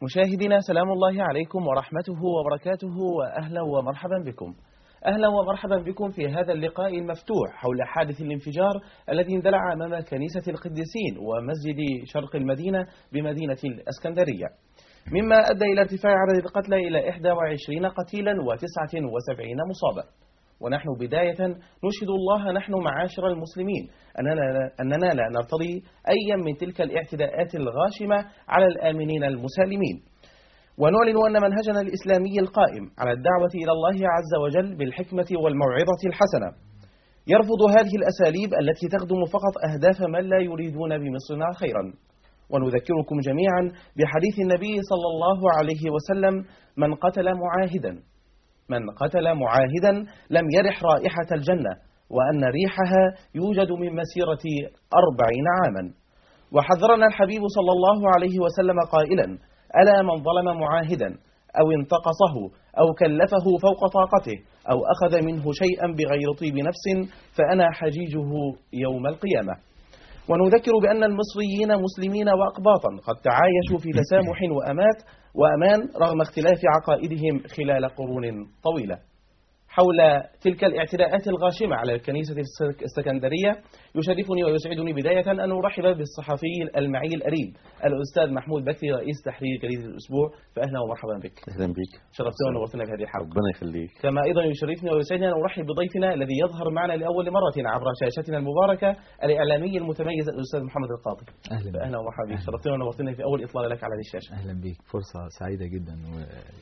مشاهدينا سلام الله عليكم ورحمته وبركاته وأهلا ومرحبا بكم أهلا ومرحبا بكم في هذا اللقاء المفتوح حول حادث الانفجار الذي اندلع أمام كنيسة القديسين ومسجد شرق المدينة بمدينة الأسكندرية مما أدى إلى ارتفاع عدد القتلى إلى 21 قتيلا و79 مصابا ونحن بداية نشهد الله نحن معاشر المسلمين أننا, أننا لا نرتضي أيا من تلك الاعتداءات الغاشمة على الآمنين المسالمين ونعلن أن منهجنا الإسلامي القائم على الدعوة إلى الله عز وجل بالحكمة والموعظة الحسنة يرفض هذه الأساليب التي تخدم فقط أهداف من لا يريدون بمصرنا خيرا ونذكركم جميعا بحديث النبي صلى الله عليه وسلم من قتل معاهدا من قتل معاهدا لم يرح رائحة الجنة وأن ريحها يوجد من مسيرة أربعين عاما وحذرنا الحبيب صلى الله عليه وسلم قائلا ألا من ظلم معاهدا أو انتقصه أو كلفه فوق طاقته أو أخذ منه شيئا بغير طيب نفس فأنا حجيجه يوم القيامة ونذكر بأن المصريين مسلمين وأقباطا قد تعايشوا في تسامح وأمات وأمان رغم اختلاف عقائدهم خلال قرون طويلة حول تلك الاعتداءات الغاشمة على الكنيسة السكندرية يشرفني ويسعدني بداية أن أرحب بالصحفي المعي الأريب الأستاذ محمود بكري رئيس تحرير جريدة الأسبوع فأهلا ومرحبا بك اهلا بك شرفتنا ونورتنا في هذه الحلقة ربنا يخليك كما أيضا يشرفني ويسعدني أن أرحب بضيفنا الذي يظهر معنا لأول مرة عبر شاشتنا المباركة الإعلامي المتميز الأستاذ محمد القاضي اهلا بك. فأهلا ومرحبا بك شرفتنا ونورتنا في أول إطلالة لك على هذه الشاشة اهلا بيك فرصه سعيده جدا و...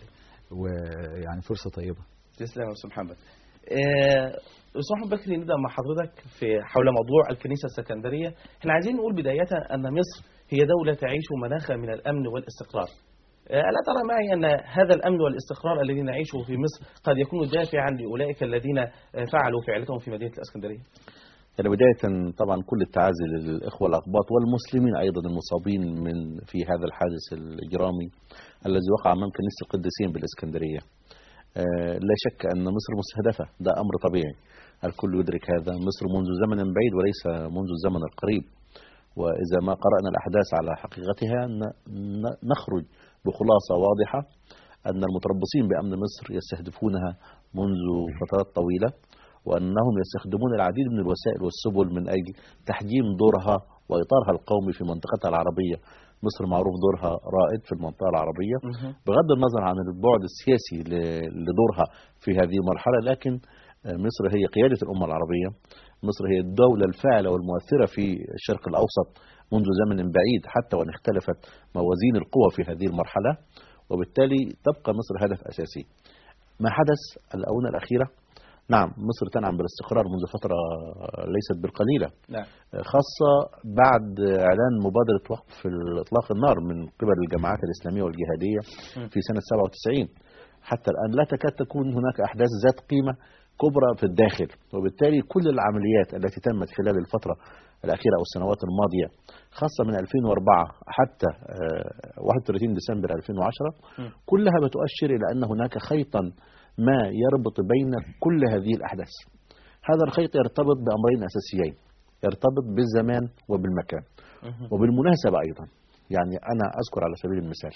ويعني فرصه طيبه تسلم يا استاذ محمد. آه، استاذ محمد بكري نبدا مع حضرتك في حول موضوع الكنيسه السكندريه، احنا عايزين نقول بدايه ان مصر هي دوله تعيش مناخا من الامن والاستقرار. آه، ألا ترى معي أن هذا الأمن والاستقرار الذي نعيشه في مصر قد يكون دافعا لأولئك الذين آه، فعلوا فعلتهم في مدينة الإسكندرية؟ يعني بداية طبعا كل التعازي للإخوة الأقباط والمسلمين أيضا المصابين من في هذا الحادث الإجرامي الذي وقع أمام كنيسة القديسين بالإسكندرية آه، لا شك أن مصر مستهدفة ده أمر طبيعي الكل يدرك هذا مصر منذ زمن بعيد وليس منذ الزمن القريب وإذا ما قرأنا الأحداث على حقيقتها ن- ن- نخرج بخلاصة واضحة أن المتربصين بأمن مصر يستهدفونها منذ فترات طويلة وأنهم يستخدمون العديد من الوسائل والسبل من أجل تحجيم دورها وإطارها القومي في منطقتها العربية مصر معروف دورها رائد في المنطقة العربية بغض النظر عن البعد السياسي ل- لدورها في هذه المرحلة لكن مصر هي قيادة الأمة العربية مصر هي الدولة الفاعلة والمؤثرة في الشرق الأوسط منذ زمن بعيد حتى وإن اختلفت موازين القوى في هذه المرحلة وبالتالي تبقى مصر هدف أساسي ما حدث الآونة الأخيرة نعم مصر تنعم بالاستقرار منذ فترة ليست بالقليلة نعم خاصة بعد إعلان مبادرة وقف إطلاق النار من قبل الجماعات الإسلامية والجهادية م. في سنة 97 حتى الآن لا تكاد تكون هناك أحداث ذات قيمة كبرى في الداخل وبالتالي كل العمليات التي تمت خلال الفترة الأخيرة أو السنوات الماضية خاصة من 2004 حتى آه، 31 ديسمبر 2010 م. كلها بتؤشر إلى أن هناك خيطا ما يربط بين كل هذه الأحداث هذا الخيط يرتبط بأمرين أساسيين يرتبط بالزمان وبالمكان وبالمناسبة أيضا يعني أنا أذكر على سبيل المثال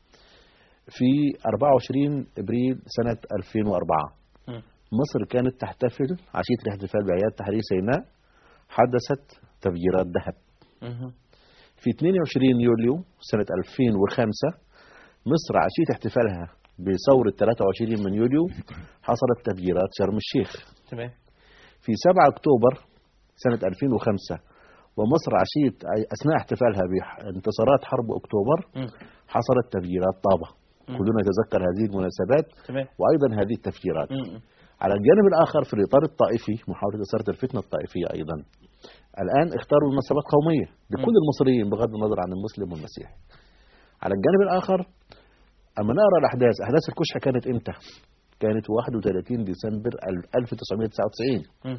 في 24 إبريل سنة 2004 مم. مصر كانت تحتفل عشية الاحتفال بأعياد تحرير سيناء حدثت تفجيرات ذهب مهم. في 22 يوليو سنة 2005 مصر عشية احتفالها بثورة 23 من يوليو حصلت تفجيرات شرم الشيخ تمام في 7 أكتوبر سنة 2005 ومصر عشية أثناء احتفالها بانتصارات حرب أكتوبر مم. حصلت تفجيرات طابة مم. كلنا نتذكر هذه المناسبات تمام وأيضا هذه التفجيرات مم. على الجانب الآخر في الإطار الطائفي محاولة إثارة الفتنة الطائفية أيضا الآن اختاروا مناسبات قومية لكل المصريين بغض النظر عن المسلم والمسيحي على الجانب الآخر أما نقرأ الأحداث أحداث الكشحة كانت إمتى؟ كانت 31 ديسمبر 1999 مم.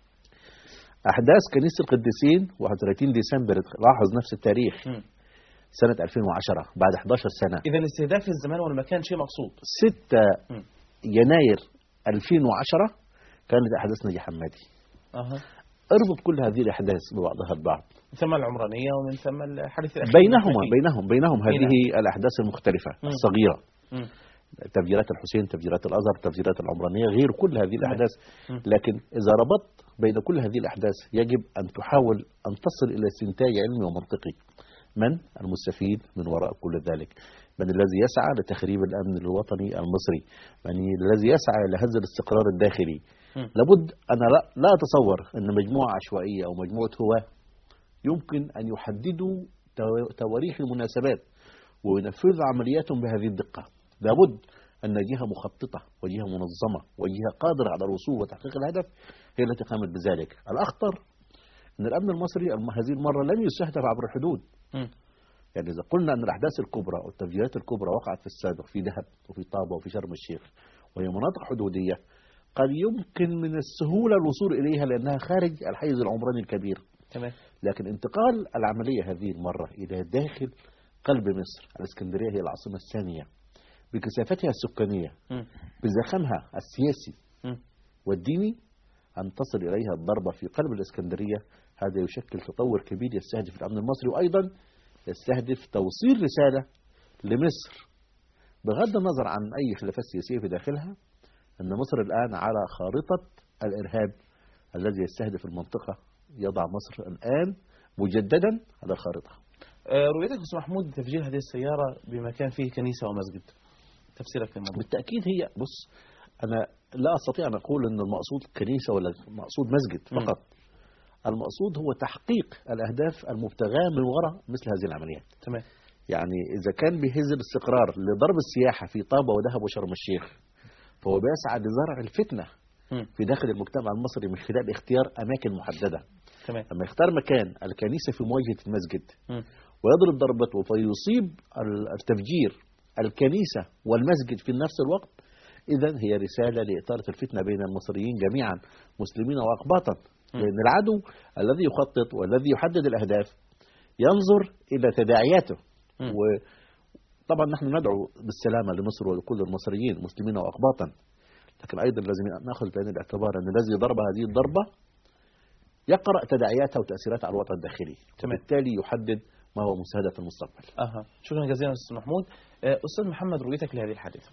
أحداث كنيسة القديسين 31 ديسمبر لاحظ نفس التاريخ مم. سنة 2010 بعد 11 سنة إذا استهداف الزمان والمكان شيء مقصود 6 مم. يناير 2010 كانت أحداث نجي حمادي أها اربط كل هذه الأحداث ببعضها البعض من ثم العمرانية ومن ثم الحديث الأخير بينهما المكي. بينهم بينهم أي هذه الأحداث المختلفة مم. الصغيرة مم. تفجيرات الحسين تفجيرات الأزهر تفجيرات العمرانية غير كل هذه الأحداث مم. لكن إذا ربطت بين كل هذه الأحداث يجب أن تحاول أن تصل إلى استنتاج علمي ومنطقي من المستفيد من وراء كل ذلك من الذي يسعى لتخريب الأمن الوطني المصري من الذي يسعى لهز الاستقرار الداخلي مم. لابد أنا لا, لا أتصور أن مجموعة عشوائية أو مجموعة هواة يمكن أن يحددوا تو- تواريخ المناسبات وينفذوا عملياتهم بهذه الدقة لابد أن جهة مخططة وجهة منظمة وجهة قادرة على الوصول وتحقيق الهدف هي التي قامت بذلك الأخطر أن الأمن المصري الم- هذه المرة لم يستهدف عبر الحدود مم. يعني إذا قلنا أن الأحداث الكبرى والتفجيرات الكبرى وقعت في السابق في دهب وفي طابة وفي شرم الشيخ وهي مناطق حدودية قد يمكن من السهولة الوصول إليها لأنها خارج الحيز العمراني الكبير تمام لكن انتقال العملية هذه المرة إلى داخل قلب مصر الإسكندرية هي العاصمة الثانية بكثافتها السكانية مم. بزخمها السياسي مم. والديني أن تصل إليها الضربة في قلب الإسكندرية هذا يشكل تطور كبير يستهدف الأمن المصري وأيضا يستهدف توصيل رسالة لمصر بغض النظر عن أي خلافات سياسية في داخلها أن مصر الآن على خارطة الإرهاب الذي يستهدف المنطقة يضع مصر الآن مجددا على الخارطة آه، رؤيتك أستاذ محمود تفجير هذه السيارة بمكان فيه كنيسة ومسجد تفسيرك للموضوع بالتأكيد هي بص أنا لا أستطيع أن أقول أن المقصود كنيسة ولا المقصود مسجد مم. فقط المقصود هو تحقيق الأهداف المبتغاة من وراء مثل هذه العمليات تمام يعني إذا كان بيهز الاستقرار لضرب السياحة في طابة ودهب وشرم الشيخ فهو بيسعى لزرع الفتنة مم. في داخل المجتمع المصري من خلال اختيار أماكن محددة تمام لما يختار مكان الكنيسة في مواجهة المسجد مم. ويضرب ضربته فيصيب ال- التفجير الكنيسة والمسجد في نفس الوقت إذا هي رسالة لإثارة الفتنة بين المصريين جميعا مسلمين وأقباطا م. لأن العدو الذي يخطط والذي يحدد الأهداف ينظر إلى تداعياته م. وطبعا نحن ندعو بالسلامة لمصر ولكل المصريين مسلمين وأقباطا لكن أيضا لازم نأخذ بعين الاعتبار أن الذي ضرب هذه الضربة يقرأ تداعياتها وتأثيراتها على الوطن الداخلي تمام. وبالتالي يحدد ما هو مستهدف المستقبل أها شكرا جزيلا أستاذ محمود آه، أستاذ محمد رؤيتك لهذه الحادثة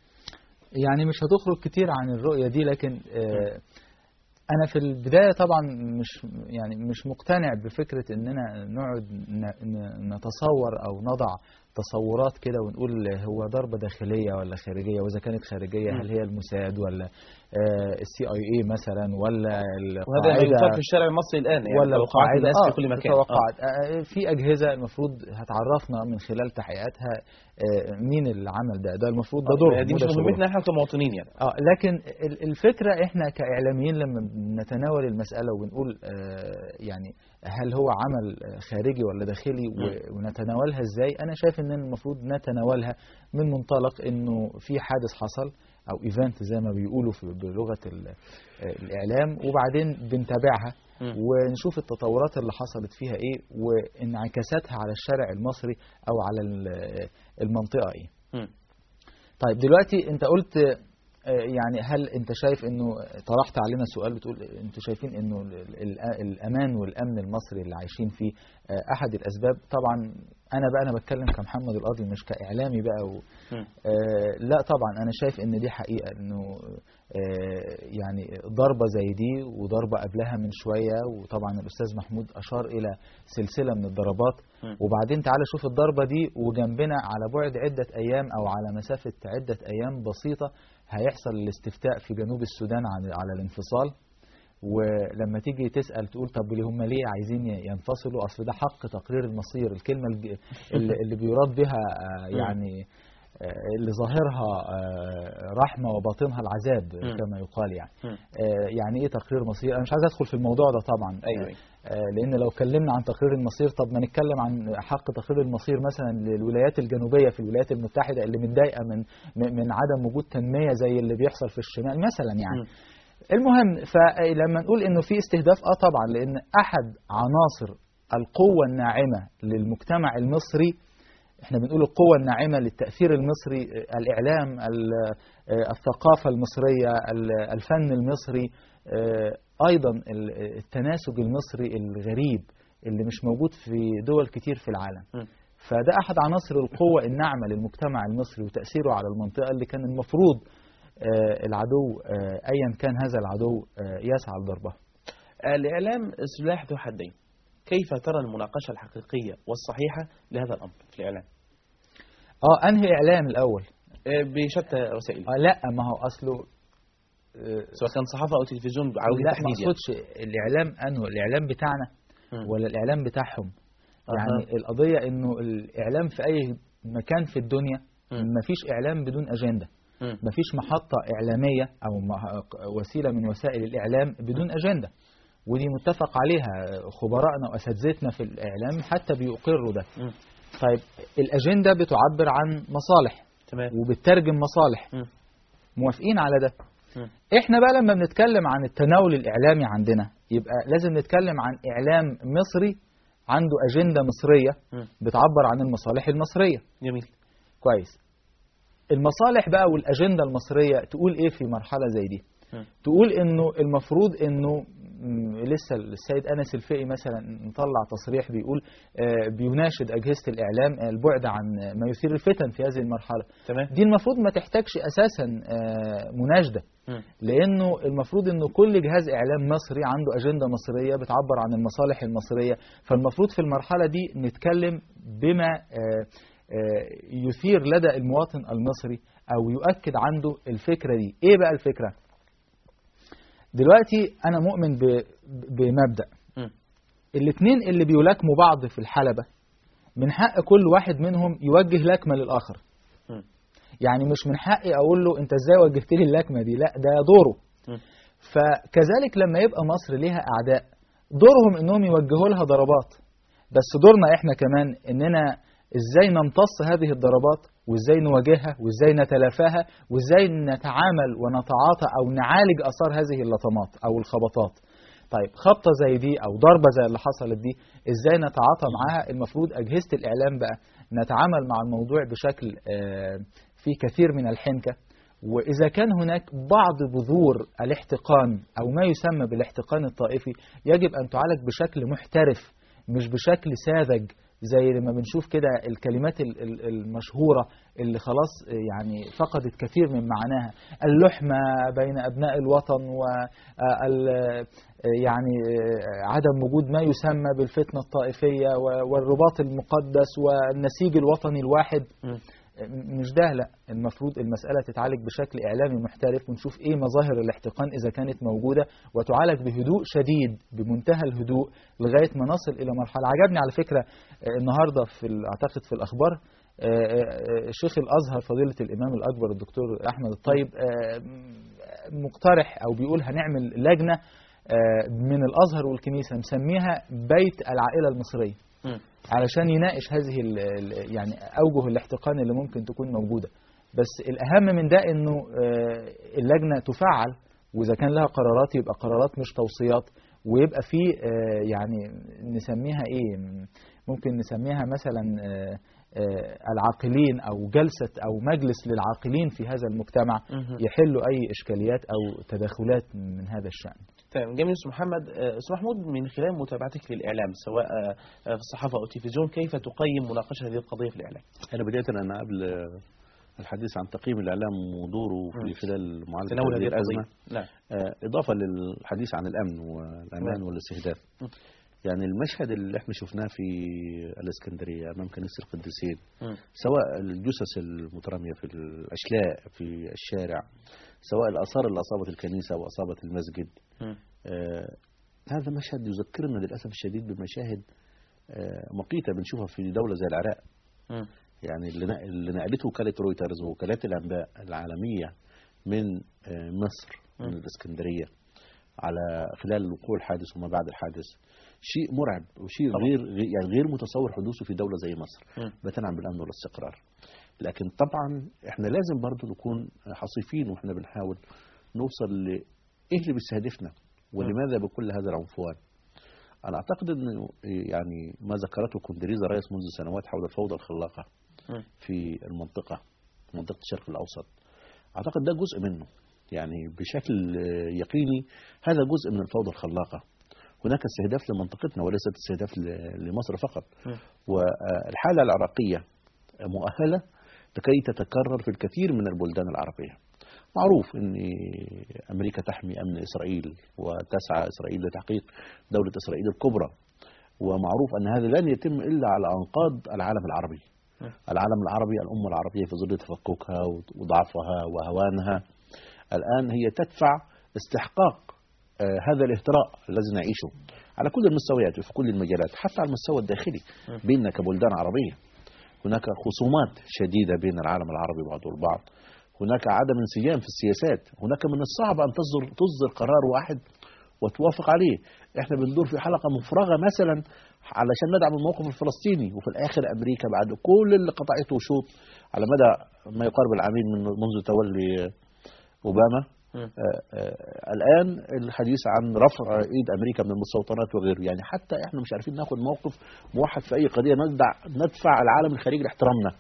يعني مش هتخرج كتير عن الرؤية دي لكن آه، أنا في البداية طبعا مش يعني مش مقتنع بفكرة إننا نقعد ن- ن- نتصور أو نضع تصورات كده ونقول هو ضربة داخلية ولا خارجية وإذا كانت خارجية مم. هل هي الموساد ولا السي اي اي مثلا ولا وهذا ما القاعدة يثار في الشارع المصري الآن يعني ولا توقعات القاعدة الناس آه في كل مكان آه. توقعات آه، في أجهزة المفروض هتعرفنا من خلال تحقيقاتها آه، مين اللي عمل ده ده المفروض ده دور آه، دي مش مهمتنا احنا كمواطنين يعني اه لكن ال- الفكره احنا كاعلاميين لما بنتناول المساله وبنقول آه يعني هل هو عمل آه، خارجي ولا داخلي و- ونتناولها ازاي انا شايف ان المفروض نتناولها من منطلق انه في حادث حصل او ايفنت زي ما بيقولوا في بلغه ال- آه، الاعلام وبعدين بنتابعها مم. ونشوف التطورات اللي حصلت فيها ايه وانعكاساتها على الشارع المصري او على ال- المنطقه ايه مم. طيب دلوقتي انت قلت آه، يعني هل انت شايف انه طرحت علينا سؤال بتقول انتوا شايفين انه ال- ال- الامان والامن المصري اللي عايشين فيه آه، احد الاسباب طبعا انا بقى انا بتكلم كمحمد القاضي مش كاعلامي بقى و مم. آه، لا طبعا انا شايف ان دي حقيقه انه آه، يعني ضربه زي دي وضربه قبلها من شويه وطبعا الاستاذ محمود اشار الى سلسله من الضربات مم. وبعدين تعالى شوف الضربه دي وجنبنا على بعد عده ايام او على مسافه عده ايام بسيطه هيحصل الاستفتاء في جنوب السودان عن- على الانفصال ولما تيجي تسال تقول طب ليه هم ليه عايزين ينفصلوا اصل ده حق تقرير المصير الكلمه الج- اللي اللي بيراد بها آه، يعني آه، اللي ظاهرها آه، رحمه وباطنها العذاب مم. كما يقال يعني مم. آه، يعني ايه تقرير مصير انا مش عايز ادخل في الموضوع ده طبعا أيوة، أيوة. آه، لان لو اتكلمنا عن تقرير المصير طب ما نتكلم عن حق تقرير المصير مثلا للولايات الجنوبيه في الولايات المتحده اللي متضايقه من من من عدم وجود تنميه زي اللي بيحصل في الشمال مثلا يعني مم. المهم فلما نقول انه في استهداف اه طبعا لان احد عناصر القوه الناعمه للمجتمع المصري احنا بنقول القوة الناعمة للتأثير المصري آه، الإعلام ال- آه، الثقافة المصرية ال- الفن المصري آه، أيضا ال- التناسج المصري الغريب اللي مش موجود في دول كتير في العالم م. فده أحد عناصر القوة الناعمة للمجتمع المصري وتأثيره على المنطقة اللي كان المفروض آه، العدو آه، أيا كان هذا العدو آه، يسعى لضربه الإعلام سلاح ذو حدين كيف ترى المناقشة الحقيقية والصحيحة لهذا الأمر في الإعلام اه انهي اعلام الاول آه، بشتى وسائل آه لا ما هو اصله آه، سواء كان صحافة أو تلفزيون على وجه لا ما التحديد يعني. اقصدش الاعلام انه الاعلام بتاعنا مم. ولا الاعلام بتاعهم أها. يعني القضيه انه الاعلام في اي مكان في الدنيا مم. ما فيش اعلام بدون اجنده مم. ما فيش محطه اعلاميه او مه- وسيله من وسائل الاعلام بدون اجنده ودي متفق عليها خبرائنا واساتذتنا في الاعلام حتى بيقروا ده مم. طيب الاجنده بتعبر عن مصالح تمام وبتترجم مصالح مم. موافقين على ده مم. احنا بقى لما بنتكلم عن التناول الاعلامي عندنا يبقى لازم نتكلم عن اعلام مصري عنده اجنده مصريه مم. بتعبر عن المصالح المصريه جميل كويس المصالح بقى والاجنده المصريه تقول ايه في مرحله زي دي مم. تقول انه المفروض انه مم، لسه السيد انس الفقي مثلا مطلع تصريح بيقول آه، بيناشد اجهزه الاعلام آه، البعد عن ما يثير الفتن في هذه المرحله تمام دي المفروض ما تحتاجش اساسا آه، مناشده مم. لانه المفروض انه كل جهاز اعلام مصري عنده اجنده مصريه بتعبر عن المصالح المصريه فالمفروض في المرحله دي نتكلم بما آه، آه، يثير لدى المواطن المصري او يؤكد عنده الفكره دي ايه بقى الفكره دلوقتي انا مؤمن ب- بمبدا مم. الاثنين اللي بيلاكموا بعض في الحلبه من حق كل واحد منهم يوجه لكمه للاخر مم. يعني مش من حقي اقول له انت ازاي وجهت لي اللكمه دي لا ده دوره مم. فكذلك لما يبقى مصر ليها اعداء دورهم انهم يوجهوا لها ضربات بس دورنا احنا كمان اننا ازاي نمتص هذه الضربات وازاي نواجهها وازاي نتلافاها وازاي نتعامل ونتعاطى او نعالج اثار هذه اللطمات او الخبطات طيب خبطه زي دي او ضربه زي اللي حصلت دي ازاي نتعاطى معاها المفروض اجهزه الاعلام بقى نتعامل مع الموضوع بشكل آه، فيه كثير من الحنكه واذا كان هناك بعض بذور الاحتقان او ما يسمى بالاحتقان الطائفي يجب ان تعالج بشكل محترف مش بشكل ساذج زي لما بنشوف كده الكلمات ال- ال- المشهورة اللي خلاص يعني فقدت كثير من معناها اللحمة بين أبناء الوطن و ال- يعني عدم وجود ما يسمى بالفتنة الطائفية و- والرباط المقدس والنسيج الوطني الواحد مم. مش ده لا المفروض المسألة تتعالج بشكل إعلامي محترف ونشوف إيه مظاهر الاحتقان إذا كانت موجودة وتعالج بهدوء شديد بمنتهى الهدوء لغاية ما نصل إلى مرحلة عجبني على فكرة آه، النهاردة في ال- أعتقد في الأخبار آه، آه، شيخ الأزهر فضيلة الإمام الأكبر الدكتور أحمد الطيب آه، مقترح أو بيقول هنعمل لجنة آه، من الأزهر والكنيسة مسميها بيت العائلة المصرية مم. علشان يناقش هذه ال ال يعني اوجه الاحتقان اللي ممكن تكون موجوده بس الاهم من ده انه آه، اللجنه تفعل واذا كان لها قرارات يبقى قرارات مش توصيات ويبقى في آه، يعني نسميها ايه ممكن نسميها مثلا آه، آه، العاقلين او جلسه او مجلس للعاقلين في هذا المجتمع مهم. يحلوا اي اشكاليات او تداخلات من هذا الشان تمام جميل استاذ محمد آه، استاذ محمود من خلال متابعتك للاعلام سواء آه، آه، في الصحافه او التلفزيون كيف تقيم مناقشه هذه القضيه في الاعلام؟ أنا بداية أنا قبل الحديث عن تقييم الإعلام ودوره مم. في خلال معالجة تناول هذه هذه الأزمة القضيه نعم آه، إضافة للحديث عن الأمن والأمان نعم. والاستهداف مم. يعني المشهد اللي احنا شفناه في الإسكندرية أمام كنيسة القديسين مم. سواء الجثث المترمية في الأشلاء في الشارع سواء الآثار اللي أصابت الكنيسة وأصابت المسجد مم. آه، هذا مشهد يذكرنا للأسف الشديد بمشاهد آه، مقيتة بنشوفها في دولة زي العراق مم. يعني اللي نق- اللي نقلته وكالة رويترز ووكالات الأنباء العالمية من آه، مصر من مم. الإسكندرية على خلال وقوع الحادث وما بعد الحادث شيء مرعب وشيء طبعا. غير غير- يعني غير متصور حدوثه في دولة زي مصر مم. بتنعم بالأمن والاستقرار لكن طبعا احنا لازم برضو نكون حصيفين واحنا بنحاول نوصل ل ايه اللي بيستهدفنا ولماذا بكل هذا العنفوان انا اعتقد انه يعني ما ذكرته كوندريزا رايس منذ سنوات حول الفوضى الخلاقه مم. في المنطقه منطقه الشرق الاوسط اعتقد ده جزء منه يعني بشكل آه، يقيني هذا جزء من الفوضى الخلاقة هناك استهداف لمنطقتنا وليست استهداف ل- لمصر فقط م. والحالة العراقية مؤهلة لكي تتكرر في الكثير من البلدان العربية معروف أن أمريكا تحمي أمن إسرائيل وتسعى إسرائيل لتحقيق دولة إسرائيل الكبرى ومعروف أن هذا لن يتم إلا على أنقاض العالم العربي م. العالم العربي الأمة العربية في ظل تفككها وضعفها وهوانها الآن هي تدفع استحقاق آه، هذا الاهتراء الذي نعيشه على كل المستويات وفي كل المجالات حتى على المستوى الداخلي م. بيننا كبلدان عربية هناك خصومات شديدة بين العالم العربي بعضه البعض هناك عدم انسجام في السياسات هناك من الصعب أن تصدر, تصدر قرار واحد وتوافق عليه احنا بندور في حلقة مفرغة مثلا علشان ندعم الموقف الفلسطيني وفي الآخر أمريكا بعد كل اللي قطعته شوط على مدى ما يقارب العامين من منذ تولي أوباما م. آه، آه، الآن الحديث عن رفع إيد أمريكا من المستوطنات وغيره يعني حتى إحنا مش عارفين ناخد موقف موحد في أي قضية ندع ندفع العالم الخارجي لاحترامنا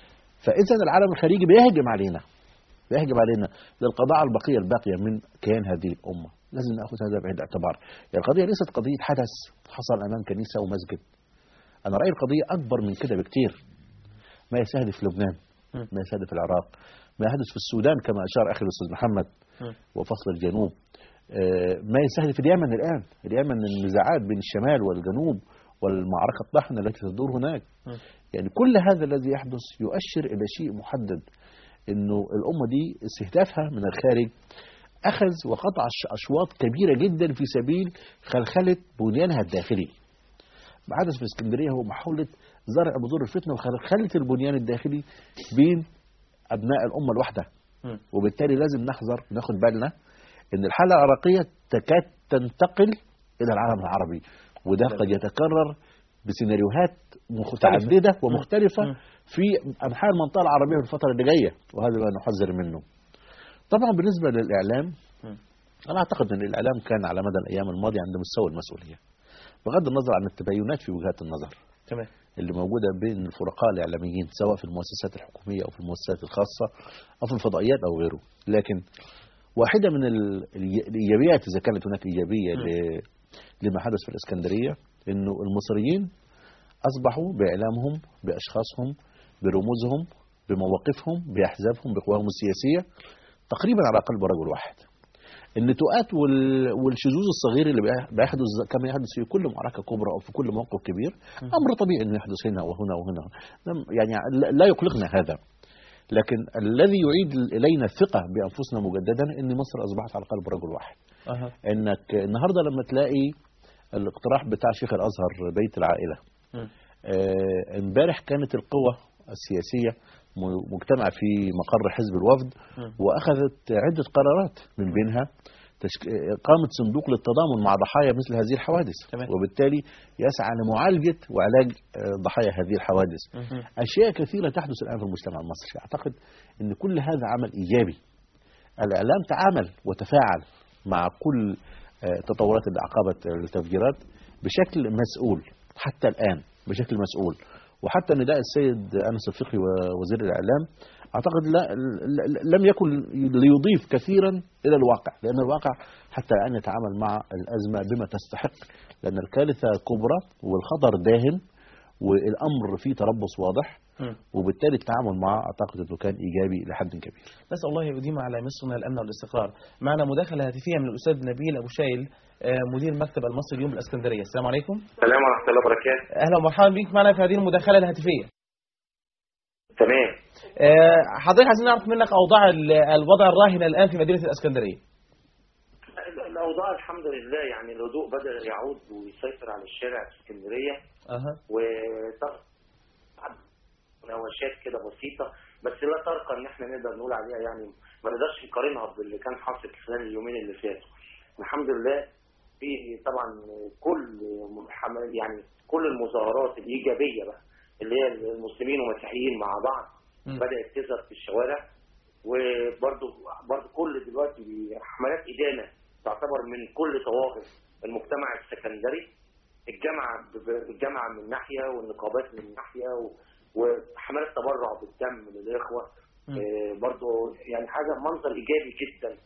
فإذا العالم الخارجي بيهجم علينا بيهجم علينا للقضاء على البقية الباقية من كيان هذه الأمة لازم نأخذ هذا بعين الاعتبار يعني القضية ليست قضية حدث حصل أمام كنيسة ومسجد أنا رأيي القضية أكبر من كده بكتير ما يستهدف لبنان م. ما يستهدف العراق ما يحدث في السودان كما أشار أخي الأستاذ محمد م. وفصل الجنوب آه، ما يستهدف اليمن الآن اليمن النزاعات بين الشمال والجنوب والمعركة الطاحنة التي تدور هناك م. يعني كل هذا الذي يحدث يؤشر إلى شيء محدد أنه الأمة دي استهدافها من الخارج أخذ وقطع أش- أشواط كبيرة جدا في سبيل خلخلة بنيانها الداخلي ما حدث في اسكندرية هو محاولة زرع بذور الفتنة وخلخلة البنيان الداخلي بين أبناء الأمة الواحدة م. وبالتالي لازم نحذر ناخد بالنا ان الحاله العراقيه تكاد تنتقل الى العالم العربي وده نعم. قد يتكرر بسيناريوهات متعدده ومختلفه مم. في انحاء المنطقه العربيه في الفتره اللي جايه وهذا ما نحذر منه. طبعا بالنسبه للاعلام مم. انا اعتقد ان الاعلام كان على مدى الايام الماضيه عند مستوى المسؤوليه. بغض النظر عن التباينات في وجهات النظر تمام اللي موجوده بين الفرقاء الاعلاميين سواء في المؤسسات الحكوميه او في المؤسسات الخاصه او في الفضائيات او غيره لكن واحده من ال- الإي- الايجابيات اذا كانت هناك ايجابيه م. ل- لما حدث في الاسكندريه انه المصريين اصبحوا باعلامهم باشخاصهم برموزهم بمواقفهم باحزابهم بقواهم السياسيه تقريبا على قلب رجل واحد النتوءات وال- والشذوذ الصغير اللي بيح- بيحدث كما يحدث في كل معركه كبرى او في كل موقف كبير امر طبيعي انه يحدث هنا وهنا وهنا لم- يعني لا- لا يقلقنا هذا لكن الذي يعيد الينا الثقه بانفسنا مجددا ان مصر اصبحت على قلب رجل واحد أها. انك النهارده لما تلاقي الاقتراح بتاع شيخ الازهر بيت العائله مم. آه، امبارح كانت القوى السياسيه م- مجتمعه في مقر حزب الوفد مم. واخذت عده قرارات من بينها تشك... إقامة صندوق للتضامن مع ضحايا مثل هذه الحوادث تمام. وبالتالي يسعى لمعالجة وعلاج آه، ضحايا هذه الحوادث مم. أشياء كثيرة تحدث الآن في المجتمع المصري أعتقد أن كل هذا عمل إيجابي الإعلام تعامل وتفاعل مع كل آه، تطورات اللي عقبت التفجيرات بشكل مسؤول حتى الآن بشكل مسؤول وحتى نداء السيد أنس الفقي ووزير الإعلام أعتقد لا لا- لم يكن ليضيف كثيرا إلى الواقع لأن الواقع حتى الآن يتعامل مع الأزمة بما تستحق لأن الكارثة كبرى والخطر داهم والأمر فيه تربص واضح مم. وبالتالي التعامل معه أعتقد أنه كان إيجابي لحد كبير نسأل الله يديم على مصرنا الأمن والاستقرار معنا مداخلة هاتفية من الأستاذ نبيل أبو شايل آه، مدير مكتب المصري اليوم بالإسكندرية السلام عليكم السلام ورحمة الله وبركاته أهلا ومرحبا بك معنا في هذه المداخلة الهاتفية تمام آه، حضرتك عايزين نعرف منك أوضاع ال- الوضع الراهن الآن في مدينة الإسكندرية الأوضاع الحمد لله يعني الهدوء بدأ يعود ويسيطر على الشارع في اسكندرية أها وطبعا نواشات كده بسيطة بس لا ترقى إن احنا نقدر نقول عليها يعني ما نقدرش نقارنها باللي كان حاصل خلال اليومين اللي فاتوا الحمد لله في طبعا كل حم- يعني كل المظاهرات الإيجابية بقى اللي هي المسلمين والمسيحيين مع بعض مم. بدأت تظهر في الشوارع وبرضو برضو كل دلوقتي حملات إدانة تعتبر من كل طوائف المجتمع السكندري الجامعة ب- الجامعة من ناحية والنقابات من ناحية و- وحملات تبرع بالدم للإخوة مم. آه، برضو يعني حاجة منظر إيجابي جدا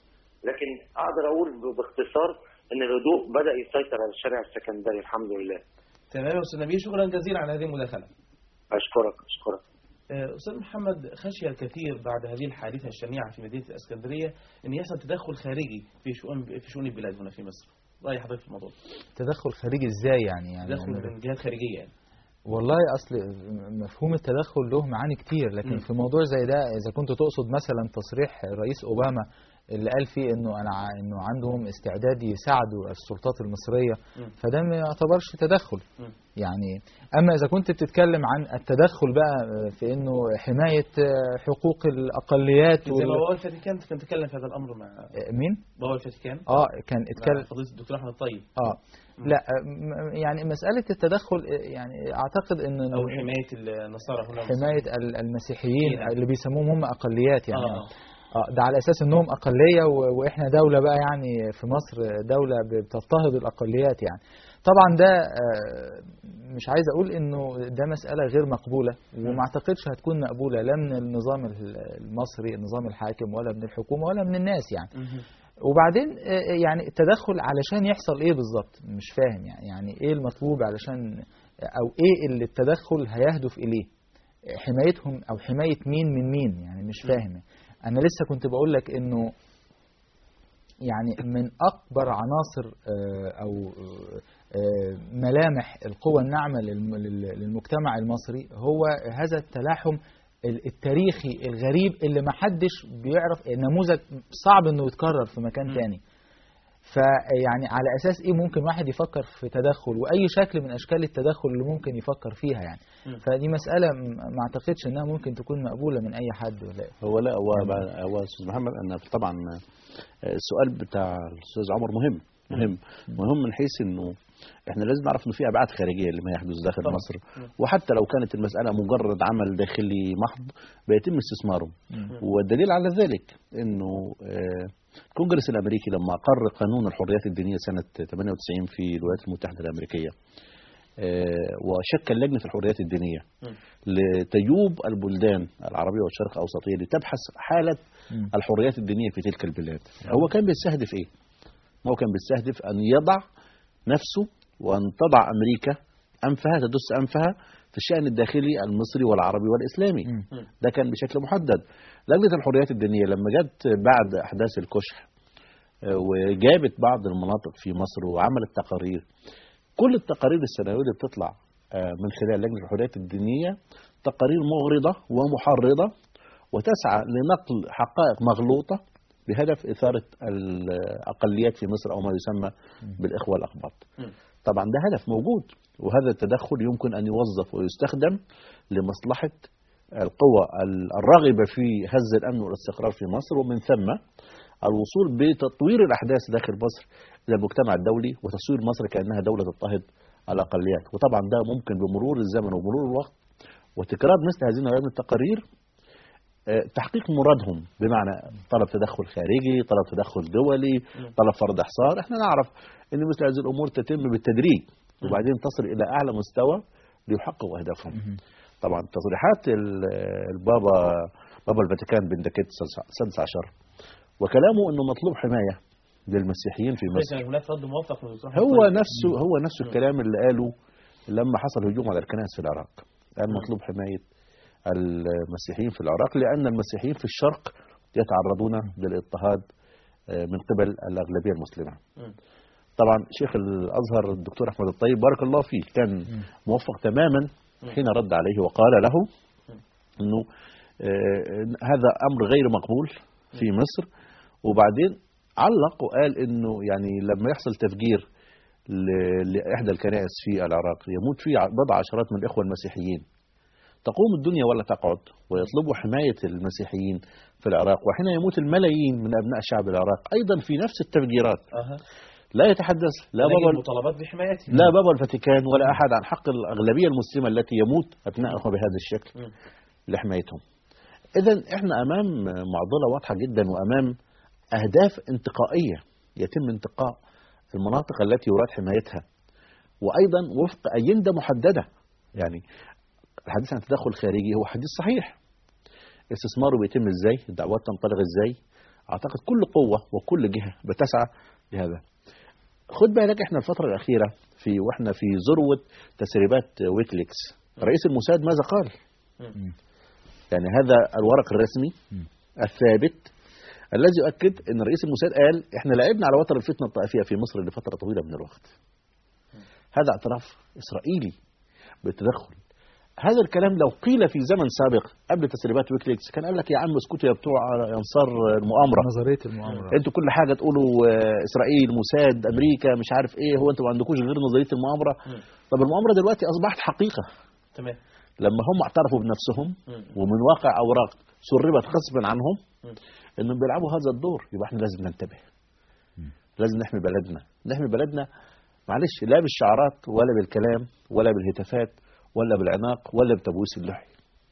لكن اقدر اقول ب- باختصار ان الهدوء بدا يسيطر على الشارع السكندري الحمد لله تمام يا أستاذ نبيل شكرا جزيلا على هذه المداخلة اشكرك اشكرك آه، أستاذ محمد خشي الكثير بعد هذه الحادثة الشنيعة في مدينة الإسكندرية أن يحصل تدخل خارجي في شؤون في شؤون البلاد هنا في مصر رأي حضرتك في الموضوع تدخل خارجي ازاي يعني يعني تدخل من جهات خارجية يعني والله اصل مفهوم التدخل له معاني كتير لكن مم. في موضوع زي ده اذا كنت تقصد مثلا تصريح الرئيس اوباما اللي قال فيه انه انا ع- انه عندهم استعداد يساعدوا السلطات المصريه مم. فده ما يعتبرش تدخل مم. يعني اما اذا كنت بتتكلم عن التدخل بقى في انه حمايه حقوق الاقليات زي وال... ما بابا الفاتيكان كان تكلم في هذا الأمر مع مين بابا الفاتيكان اه كان مع اتكلم فضيلة الدكتور أحمد طيب اه لا م- يعني مساله التدخل يعني اعتقد ان أو حماية النصارى هنا في مصر. حماية ال- المسيحيين نعم. اللي بيسموهم هم أقليات يعني آه. اه ده على أساس إنهم أقلية و- وإحنا دولة بقى يعني في مصر دولة ب- بتضطهد الأقليات يعني طبعا ده آه، مش عايز أقول إنه ده مسألة غير مقبولة وما أعتقدش هتكون مقبولة لا من النظام ال- المصري النظام الحاكم ولا من الحكومة ولا من الناس يعني مهم. وبعدين آه، يعني التدخل علشان يحصل ايه بالظبط مش فاهم يعني يعني ايه المطلوب علشان او ايه اللي التدخل هيهدف اليه حمايتهم او حمايه مين من مين يعني مش فاهم انا لسه كنت بقول لك انه يعني من اكبر عناصر آه، او آه، ملامح القوى الناعمه للم- لل- للمجتمع المصري هو هذا التلاحم ال- التاريخي الغريب اللي ما حدش بيعرف نموذج صعب انه يتكرر في مكان مم. تاني فيعني على اساس ايه ممكن واحد يفكر في تدخل واي شكل من اشكال التدخل اللي ممكن يفكر فيها يعني مم. فدي مساله م- ما اعتقدش انها ممكن تكون مقبوله من اي حد ولا هو لا هو هو استاذ محمد انا طبعا السؤال بتاع الاستاذ عمر مهم مهم مهم من حيث انه احنا لازم نعرف انه في ابعاد خارجيه لما يحدث داخل طبعا. مصر وحتى لو كانت المساله مجرد عمل داخلي محض بيتم استثماره والدليل على ذلك انه آه، الكونجرس الامريكي لما اقر قانون الحريات الدينيه سنه 98 في الولايات المتحده الامريكيه آه، وشكل لجنه الحريات الدينيه مم. لتجوب البلدان العربيه والشرق الاوسطيه لتبحث حاله مم. الحريات الدينيه في تلك البلاد هو كان بيستهدف ايه هو كان بيستهدف ان يضع نفسه وان تضع امريكا انفها تدس انفها في الشان الداخلي المصري والعربي والاسلامي مم. ده كان بشكل محدد لجنه الحريات الدينيه لما جت بعد احداث الكشح آه، وجابت بعض المناطق في مصر وعملت تقارير كل التقارير السنويه اللي بتطلع آه، من خلال لجنه الحريات الدينيه تقارير مغرضه ومحرضه وتسعى لنقل حقائق مغلوطه بهدف اثاره الاقليات في مصر او ما يسمى بالاخوه الاقباط. مم. طبعا ده هدف موجود وهذا التدخل يمكن ان يوظف ويستخدم لمصلحه القوى الراغبه في هز الامن والاستقرار في مصر ومن ثم الوصول بتطوير الاحداث داخل مصر الى المجتمع الدولي وتصوير مصر كانها دوله تضطهد الاقليات وطبعا ده ممكن بمرور الزمن ومرور الوقت وتكرار مثل هذه النوعيه من التقارير آه، تحقيق مرادهم بمعنى طلب تدخل خارجي طلب تدخل دولي طلب فرض احصار احنا نعرف ان مثل هذه الامور تتم بالتدريج وبعدين تصل الى اعلى مستوى ليحققوا اهدافهم طبعا تصريحات ال- البابا بابا الفاتيكان بندكيت السادس عشر وكلامه انه مطلوب حمايه للمسيحيين في مصر كان هناك رد موفق من الدكتور أحمد هو طيب. نفسه هو نفسه الكلام اللي قاله لما حصل هجوم على الكنائس في العراق قال مطلوب حمايه المسيحيين في العراق لان المسيحيين في الشرق يتعرضون للاضطهاد آه، من قبل الاغلبيه المسلمه. مم. طبعا شيخ الازهر الدكتور احمد الطيب بارك الله فيه كان موفق تماما حين رد عليه وقال له انه آه، هذا امر غير مقبول في مصر وبعدين علق وقال انه يعني لما يحصل تفجير ل- لاحدى الكنائس في العراق يموت فيه بضع عشرات من الاخوه المسيحيين تقوم الدنيا ولا تقعد ويطلبوا حمايه المسيحيين في العراق وحين يموت الملايين من ابناء شعب العراق ايضا في نفس التفجيرات أها. لا يتحدث لا لكن بابا المطالبات بحمايته لا بابا الفاتيكان ولا احد عن حق الاغلبيه المسلمه التي يموت ابنائها بهذا الشكل مم. لحمايتهم. اذا احنا امام معضله واضحه جدا وامام اهداف انتقائيه يتم انتقاء المناطق التي يراد حمايتها وايضا وفق اجنده محدده يعني الحديث عن التدخل الخارجي هو حديث صحيح استثماره بيتم ازاي الدعوات تنطلق ازاي اعتقد كل قوه وكل جهه بتسعى لهذا خد بالك احنا الفتره الاخيره في واحنا في ذروه تسريبات ويكليكس رئيس الموساد ماذا قال مم. يعني هذا الورق الرسمي مم. الثابت الذي يؤكد ان رئيس الموساد قال احنا لعبنا على وتر الفتنه الطائفيه في مصر لفتره طويله من الوقت هذا اعتراف اسرائيلي بالتدخل هذا الكلام لو قيل في زمن سابق قبل تسريبات ويكليكس كان قال لك يا عم اسكتوا يا بتوع انصار المؤامره نظريه المؤامره انتوا كل حاجه تقولوا آه، اسرائيل موساد امريكا مش عارف ايه هو انتوا ما عندكوش غير نظريه المؤامره مم. طب المؤامره دلوقتي اصبحت حقيقه تمام لما هم اعترفوا بنفسهم مم. ومن واقع اوراق سربت غصبا عنهم مم. انهم بيلعبوا هذا الدور يبقى احنا لازم ننتبه لازم نحمي بلدنا نحمي بلدنا معلش لا بالشعارات ولا بالكلام ولا بالهتافات ولا بالعناق ولا بتبويس اللحي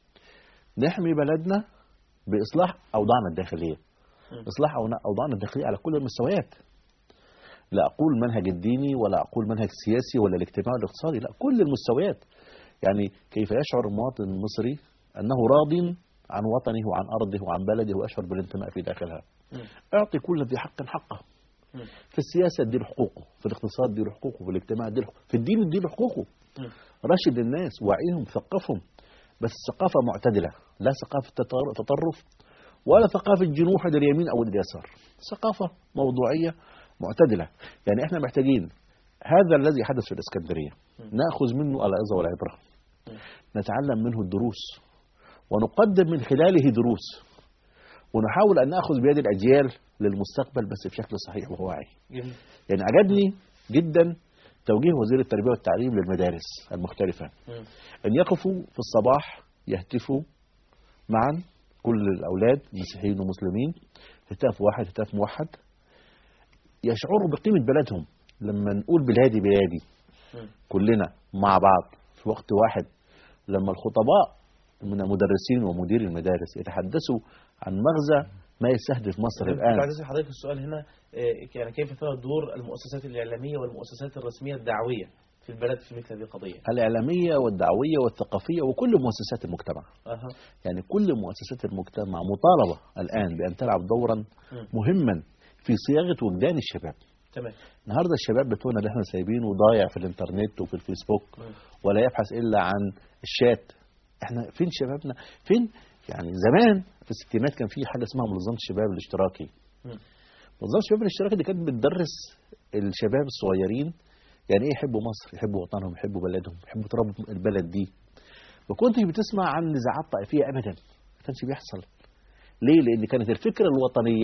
نحمي بلدنا باصلاح اوضاعنا الداخليه مم. اصلاح أونا- اوضاعنا الداخليه على كل المستويات لا اقول منهج الديني ولا اقول منهج سياسي ولا الاجتماعي والاقتصادي لا كل المستويات يعني كيف يشعر المواطن المصري انه راض عن وطنه وعن ارضه وعن بلده ويشعر بالانتماء في داخلها مم. اعطي كل ذي حق حقه مم. في السياسه اديله حقوقه في الاقتصاد اديله حقوقه في الاجتماع اديله حقوقه في الدين اديله حقوقه مم. رشد الناس وعيهم ثقفهم بس ثقافه معتدله لا ثقافه تطر- تطرف ولا ثقافه جنوح لليمين او لليسار ثقافه موضوعيه معتدله يعني احنا محتاجين هذا الذي حدث في الاسكندريه ناخذ منه العظه والعبره نتعلم منه الدروس ونقدم من خلاله دروس ونحاول ان ناخذ بيد الاجيال للمستقبل بس بشكل صحيح وواعي جميل يعني عجبني جدا توجيه وزير التربيه والتعليم للمدارس المختلفه مم. ان يقفوا في الصباح يهتفوا معا كل الاولاد مسيحيين ومسلمين هتاف واحد هتاف موحد يشعروا بقيمه بلدهم لما نقول بلادي بلادي مم. كلنا مع بعض في وقت واحد لما الخطباء من المدرسين ومدير المدارس يتحدثوا عن مغزى ما يستهدف مصر كنت الان عايز أسأل حضرتك السؤال هنا آه، يعني كيف ترى دور المؤسسات الإعلامية والمؤسسات الرسمية الدعوية في البلد في مثل هذه القضية؟ الاعلاميه والدعويه والثقافيه وكل مؤسسات المجتمع أها يعني كل مؤسسات المجتمع مطالبه الان بان تلعب دورا مم. مهما في صياغه وجدان الشباب تمام النهارده الشباب بتوعنا اللي احنا سايبينه ضايع في الانترنت وفي الفيسبوك مم. ولا يبحث الا عن الشات احنا فين شبابنا فين يعني زمان في الستينات كان في حاجه اسمها منظمه الشباب الاشتراكي مم. منظمه الشباب الاشتراكي دي كانت بتدرس الشباب الصغيرين يعني ايه يحبوا مصر يحبوا وطنهم يحبوا بلدهم يحبوا تراب البلد دي ما كنتش بتسمع عن نزاعات طائفيه ابدا ما كانش بيحصل ليه لان كانت الفكره الوطنيه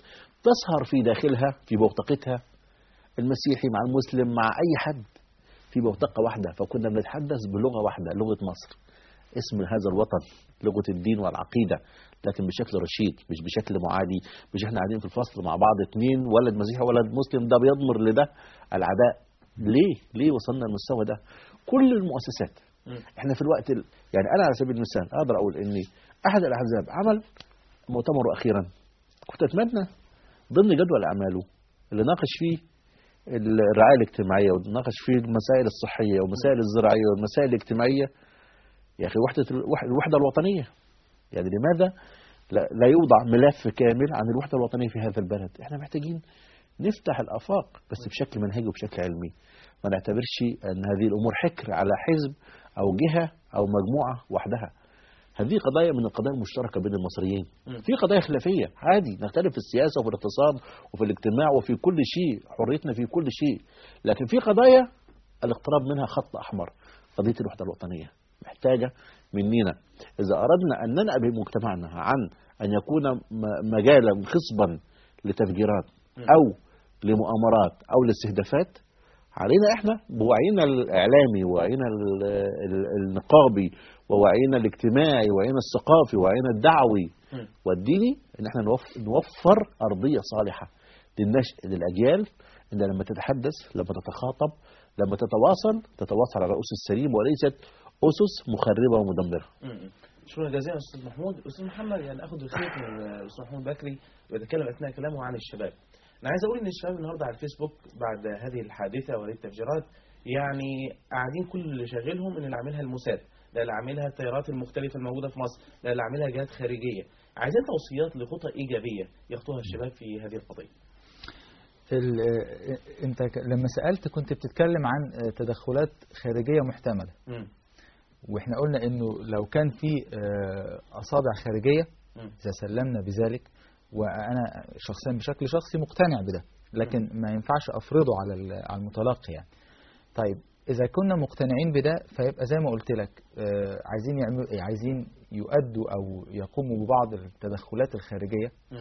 تسهر في داخلها في بوتقتها المسيحي مع المسلم مع اي حد في بوتقه واحده فكنا بنتحدث بلغه واحده لغه مصر اسم هذا الوطن لغه الدين والعقيده لكن بشكل رشيد مش بشكل معادي مش احنا قاعدين في الفصل مع بعض اتنين ولد مسيحي ولد مسلم ده بيضمر لده العداء ليه ليه وصلنا للمستوى ده كل المؤسسات مم. احنا في الوقت ال... يعني انا على سبيل المثال اقدر اقول ان احد الاحزاب عمل مؤتمره اخيرا كنت اتمنى ضمن جدول اعماله اللي ناقش فيه الرعايه الاجتماعيه وناقش فيه المسائل الصحيه والمسائل الزراعيه والمسائل الاجتماعيه يا اخي وحده الوح- الوحده الوطنيه يعني لماذا لا, لا يوضع ملف كامل عن الوحده الوطنيه في هذا البلد احنا محتاجين نفتح الافاق بس بشكل منهجي وبشكل علمي ما نعتبرش ان هذه الامور حكر على حزب او جهه او مجموعه وحدها هذه قضايا من القضايا المشتركه بين المصريين مم. في قضايا خلافيه عادي نختلف في السياسه وفي الاقتصاد وفي الاجتماع وفي كل شيء حريتنا في كل شيء لكن في قضايا الاقتراب منها خط احمر قضيه الوحده الوطنيه محتاجه مننا اذا اردنا ان ننأى بمجتمعنا عن ان يكون م- مجالا خصبا لتفجيرات مم. او لمؤامرات او لاستهدافات علينا احنا بوعينا الاعلامي ووعينا ال- ال- النقابي ووعينا الاجتماعي ووعينا الثقافي ووعينا الدعوي مم. والديني ان احنا نوف- نوفر ارضيه صالحه للنشء للاجيال ان لما تتحدث لما تتخاطب لما تتواصل تتواصل على اسس سليمه وليست اسس مخربه ومدمره. مم. شكرا جزيلا استاذ محمود استاذ محمد يعني اخذ الخيط من الاستاذ محمود بكري ويتكلم اثناء كلامه عن الشباب انا عايز اقول ان الشباب النهارده على الفيسبوك بعد هذه الحادثه وهذه التفجيرات يعني قاعدين كل اللي شاغلهم ان اللي عاملها الموساد ده اللي عاملها التيارات المختلفه الموجوده في مصر ده اللي عاملها جهات خارجيه عايزين توصيات لخطى إيجابية يخطوها الشباب في هذه القضية ال- آه، انت ك- لما سألت كنت بتتكلم عن آه، تدخلات خارجية محتملة مم. واحنا قلنا انه لو كان في آه، اصابع خارجية مم. اذا سلمنا بذلك وانا شخصيا بشكل شخصي مقتنع بده لكن ما ينفعش افرضه على ال- على المتلقي يعني طيب اذا كنا مقتنعين بده فيبقى زي ما قلت لك آه، عايزين يعملوا إيه؟ عايزين يؤدوا او يقوموا ببعض التدخلات الخارجيه مم.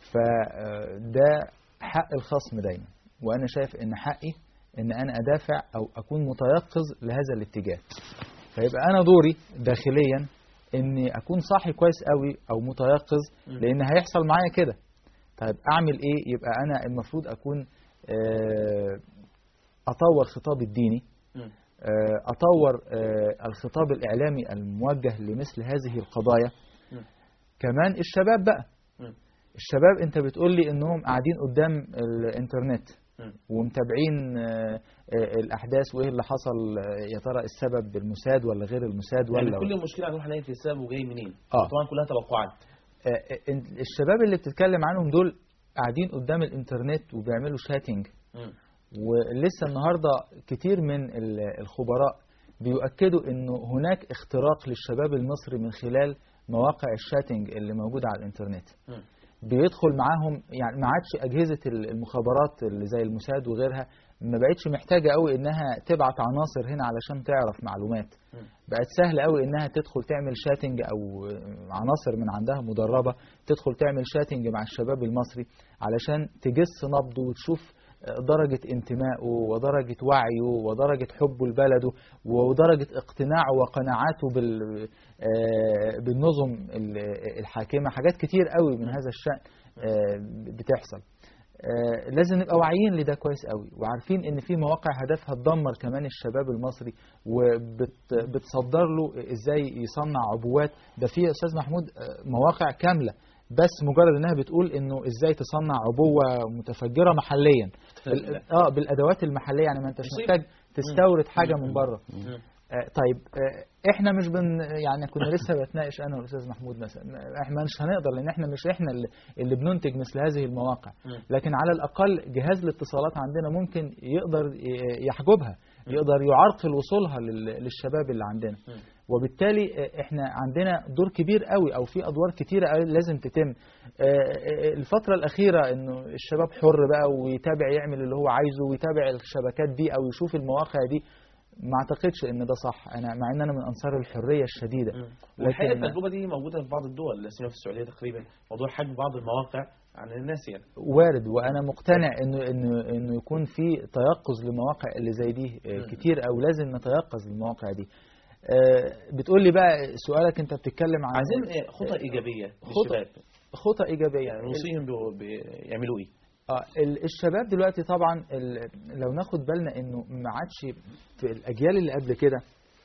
فده حق الخصم دايما وانا شايف ان حقي ان انا ادافع او اكون متيقظ لهذا الاتجاه فيبقى انا دوري داخليا اني اكون صاحي كويس قوي او متيقظ مم. لان هيحصل معايا كده طيب اعمل ايه يبقى انا المفروض اكون آه، اطور خطابي الديني مم. آه، اطور آه، الخطاب الاعلامي الموجه لمثل هذه القضايا مم. كمان الشباب بقى مم. الشباب انت بتقول لي انهم قاعدين قدام الانترنت مم. ومتابعين آه، آه، الاحداث وايه اللي حصل آه، يا ترى السبب بالموساد ولا غير الموساد يعني ولا كل مشكلة هنروح نلاقي في السبب وجاي منين آه. طبعا كلها توقعات آه، آه، انت- الشباب اللي بتتكلم عنهم دول قاعدين قدام الانترنت وبيعملوا شاتنج مم. ولسه النهارده كتير من ال- الخبراء بيؤكدوا انه هناك اختراق للشباب المصري من خلال مواقع الشاتنج اللي موجوده على الانترنت مم. بيدخل معاهم يعني ما عادش اجهزه ال- المخابرات اللي زي الموساد وغيرها ما بقتش محتاجه قوي انها تبعت عناصر هنا علشان تعرف معلومات مم. بقت سهل قوي انها تدخل تعمل شاتنج او عناصر من عندها مدربه تدخل تعمل شاتنج مع الشباب المصري علشان تجس نبضه وتشوف درجة انتمائه ودرجة وعيه ودرجة حبه لبلده ودرجة اقتناعه وقناعاته بال آه، بالنظم ال- الحاكمة حاجات كتير قوي من هذا الشأن آه، بتحصل آه، لازم نبقى واعيين لده كويس قوي وعارفين ان في مواقع هدفها تدمر كمان الشباب المصري وبتصدر له ازاي يصنع عبوات ده في يا استاذ محمود آه، مواقع كامله بس مجرد انها بتقول انه ازاي تصنع عبوه متفجره محليا بال- اه بالادوات المحليه يعني ما انتش مصيبة. محتاج تستورد حاجه من بره مم. آه، طيب آه، احنا مش بن يعني كنا لسه بتناقش انا والاستاذ محمود مثلا احنا مش هنقدر لان احنا مش احنا اللي, اللي بننتج مثل هذه المواقع مم. لكن على الاقل جهاز الاتصالات عندنا ممكن يقدر ي- يحجبها يقدر يعرقل وصولها لل- للشباب اللي عندنا مم. وبالتالي آه، احنا عندنا دور كبير قوي او في ادوار كتيره قوي لازم تتم آه، آه، الفتره الاخيره انه الشباب حر بقى ويتابع يعمل اللي هو عايزه ويتابع الشبكات دي او يشوف المواقع دي ما اعتقدش ان ده صح انا مع ان انا من انصار الحريه الشديده مم. والحقيقة لكن التجربة دي موجودة في بعض الدول لا سيما في السعودية تقريبا موضوع حجم بعض المواقع عن الناس يعني وارد وانا مقتنع انه انه انه يكون في تيقظ لمواقع اللي زي دي آه، مم. كتير او لازم نتيقظ للمواقع دي آه، بتقول لي بقى سؤالك انت بتتكلم عن عايزين إيه؟ خطة إيجابية خطة للشباب خطة ايجابيه يعني نوصيهم بي- بيعملوا إيه اه ال- الشباب دلوقتي طبعا ال- لو ناخد بالنا انه ما عادش في الاجيال اللي قبل كده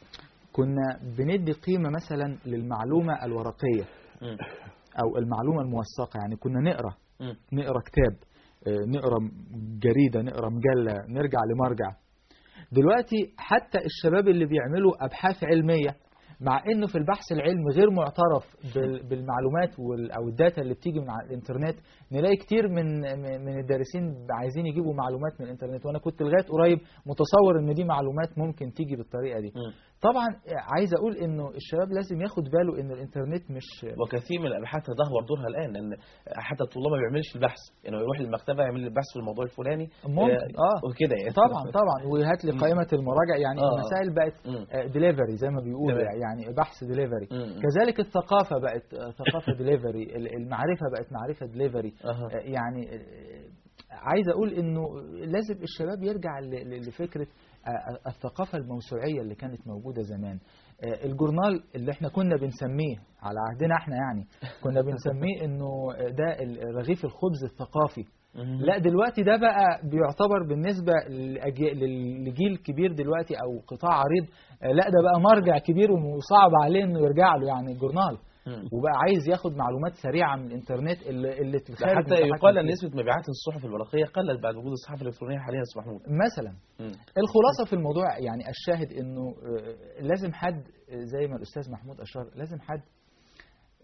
كنا بندي قيمه مثلا للمعلومه الورقيه مم. او المعلومه الموثقه يعني كنا نقرا مم. نقرا كتاب آه، نقرا جريده نقرا مجله نرجع لمرجع دلوقتي حتى الشباب اللي بيعملوا ابحاث علميه مع انه في البحث العلمي غير معترف بال- بالمعلومات وال- او الداتا اللي بتيجي من على الانترنت نلاقي كتير من من من الدارسين عايزين يجيبوا معلومات من الانترنت وانا كنت لغايه قريب متصور ان دي معلومات ممكن تيجي بالطريقه دي مم. طبعا عايز اقول انه الشباب لازم ياخد باله ان الانترنت مش وكثير من الابحاث تدهور دورها الان لان حتى الطلاب ما بيعملش البحث يعني هو يروح للمكتبه يعمل البحث في الموضوع الفلاني ممكن اه وكده يعني طبعا طبعا وهات لي قائمه المراجع يعني آه. المسائل بقت مم. ديليفري زي ما بيقولوا تمام. يعني بحث ديليفري مم. كذلك الثقافه بقت آه، ثقافه ديليفري المعرفه بقت معرفه ديليفري أها. يعني آه، عايز اقول انه لازم الشباب يرجع ل- ل- لفكره آه، الثقافه الموسوعيه اللي كانت موجوده زمان آه، الجورنال اللي احنا كنا بنسميه على عهدنا احنا يعني كنا بنسميه انه ده ال- رغيف الخبز الثقافي مم. لا دلوقتي ده بقى بيعتبر بالنسبة لأجي- لل- لجيل كبير دلوقتي أو قطاع عريض آه، لا ده بقى مرجع كبير وصعب عليه إنه يرجع له يعني الجورنال مم. وبقى عايز ياخد معلومات سريعة من الإنترنت اللي, اللي ده الخارج حتى متحكم يقال ان فيه. نسبه مبيعات الصحف الورقيه قلت بعد وجود الصحافه الالكترونيه حاليا يا استاذ محمود مثلا مم. الخلاصة في الموضوع يعني الشاهد إنه آه، لازم حد آه، زي ما الأستاذ محمود أشار لازم حد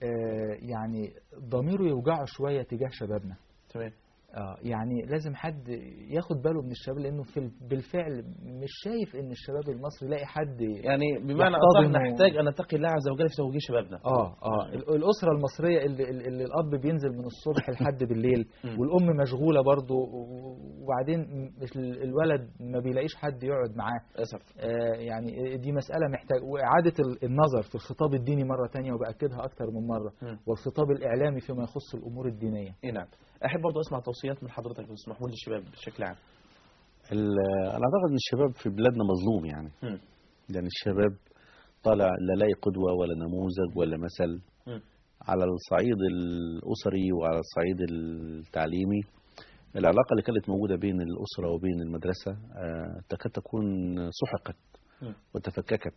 آه، يعني ضميره يوجعه شويه تجاه شبابنا تمام اه يعني لازم حد ياخد باله من الشباب لانه في ال- بالفعل مش شايف ان الشباب المصري يلاقي حد يعني بمعنى اصح يحتضنه. نحتاج ان نتقي الله عز وجل في توجيه شبابنا اه اه ال- الاسره المصريه اللي, اللي اللي الاب بينزل من الصبح لحد بالليل مم. والام مشغوله برضه و- وبعدين م- ال- الولد ما بيلاقيش حد يقعد معاه للاسف آه يعني دي مساله محتاج واعاده ال- النظر في الخطاب الديني مره تانية وباكدها اكتر من مره مم. والخطاب الاعلامي فيما يخص الامور الدينيه اي نعم احب برضه اسمع توصيات من حضرتك يا استاذ محمود للشباب بشكل عام ال- انا اعتقد ان الشباب في بلادنا مظلوم يعني مم. يعني الشباب طالع لا لاقي قدوة ولا نموذج ولا مثل مم. على الصعيد الأسري وعلى الصعيد التعليمي العلاقة اللي كانت موجودة بين الأسرة وبين المدرسة آه، تكاد تكون سحقت مم. وتفككت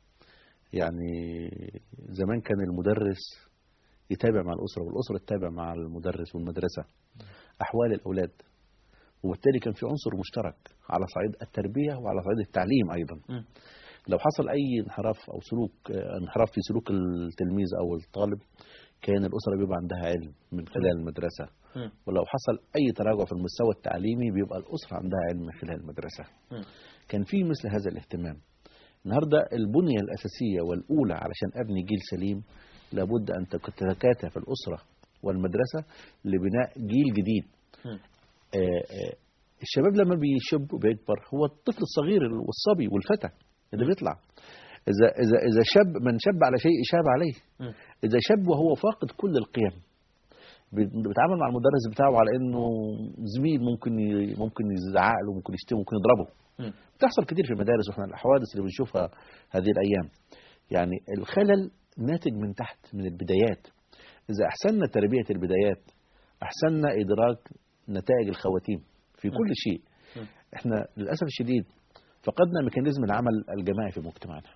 يعني زمان كان المدرس يتابع مع الأسرة والأسرة تتابع مع المدرس والمدرسة أحوال الأولاد وبالتالي كان في عنصر مشترك على صعيد التربية وعلى صعيد التعليم أيضا مم. لو حصل أي انحراف أو سلوك آه، انحراف في سلوك التلميذ أو الطالب كان الأسرة بيبقى عندها علم من خلال المدرسة مم. ولو حصل أي تراجع في المستوى التعليمي بيبقى الأسرة عندها علم من خلال المدرسة مم. كان في مثل هذا الاهتمام النهاردة البنية الأساسية والأولى علشان أبني جيل سليم لابد أن تتكاتف الأسرة والمدرسة لبناء جيل جديد مم. آه، آه، الشباب لما بيشب وبيكبر هو الطفل الصغير والصبي والفتى اللي بيطلع إذا إذا إذا شاب من شب على شيء شاب عليه مم. إذا شب وهو فاقد كل القيم بي- بيتعامل مع المدرس بتاعه على إنه زميل ممكن ي- ممكن يزعق له ممكن يشتمه ممكن يضربه مم. بتحصل كتير في المدارس واحنا الحوادث اللي بنشوفها هذه الايام يعني الخلل ناتج من تحت من البدايات اذا احسننا تربيه البدايات احسننا ادراك نتائج الخواتيم في كل شيء مم. احنا للاسف الشديد فقدنا ميكانيزم العمل الجماعي في مجتمعنا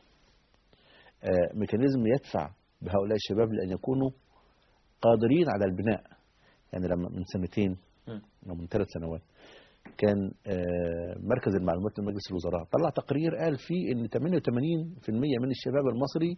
آه، ميكانيزم يدفع بهؤلاء الشباب لان يكونوا قادرين على البناء يعني لما من سنتين مم. او من ثلاث سنوات كان آه، مركز المعلومات لمجلس الوزراء طلع تقرير قال فيه ان 88% من الشباب المصري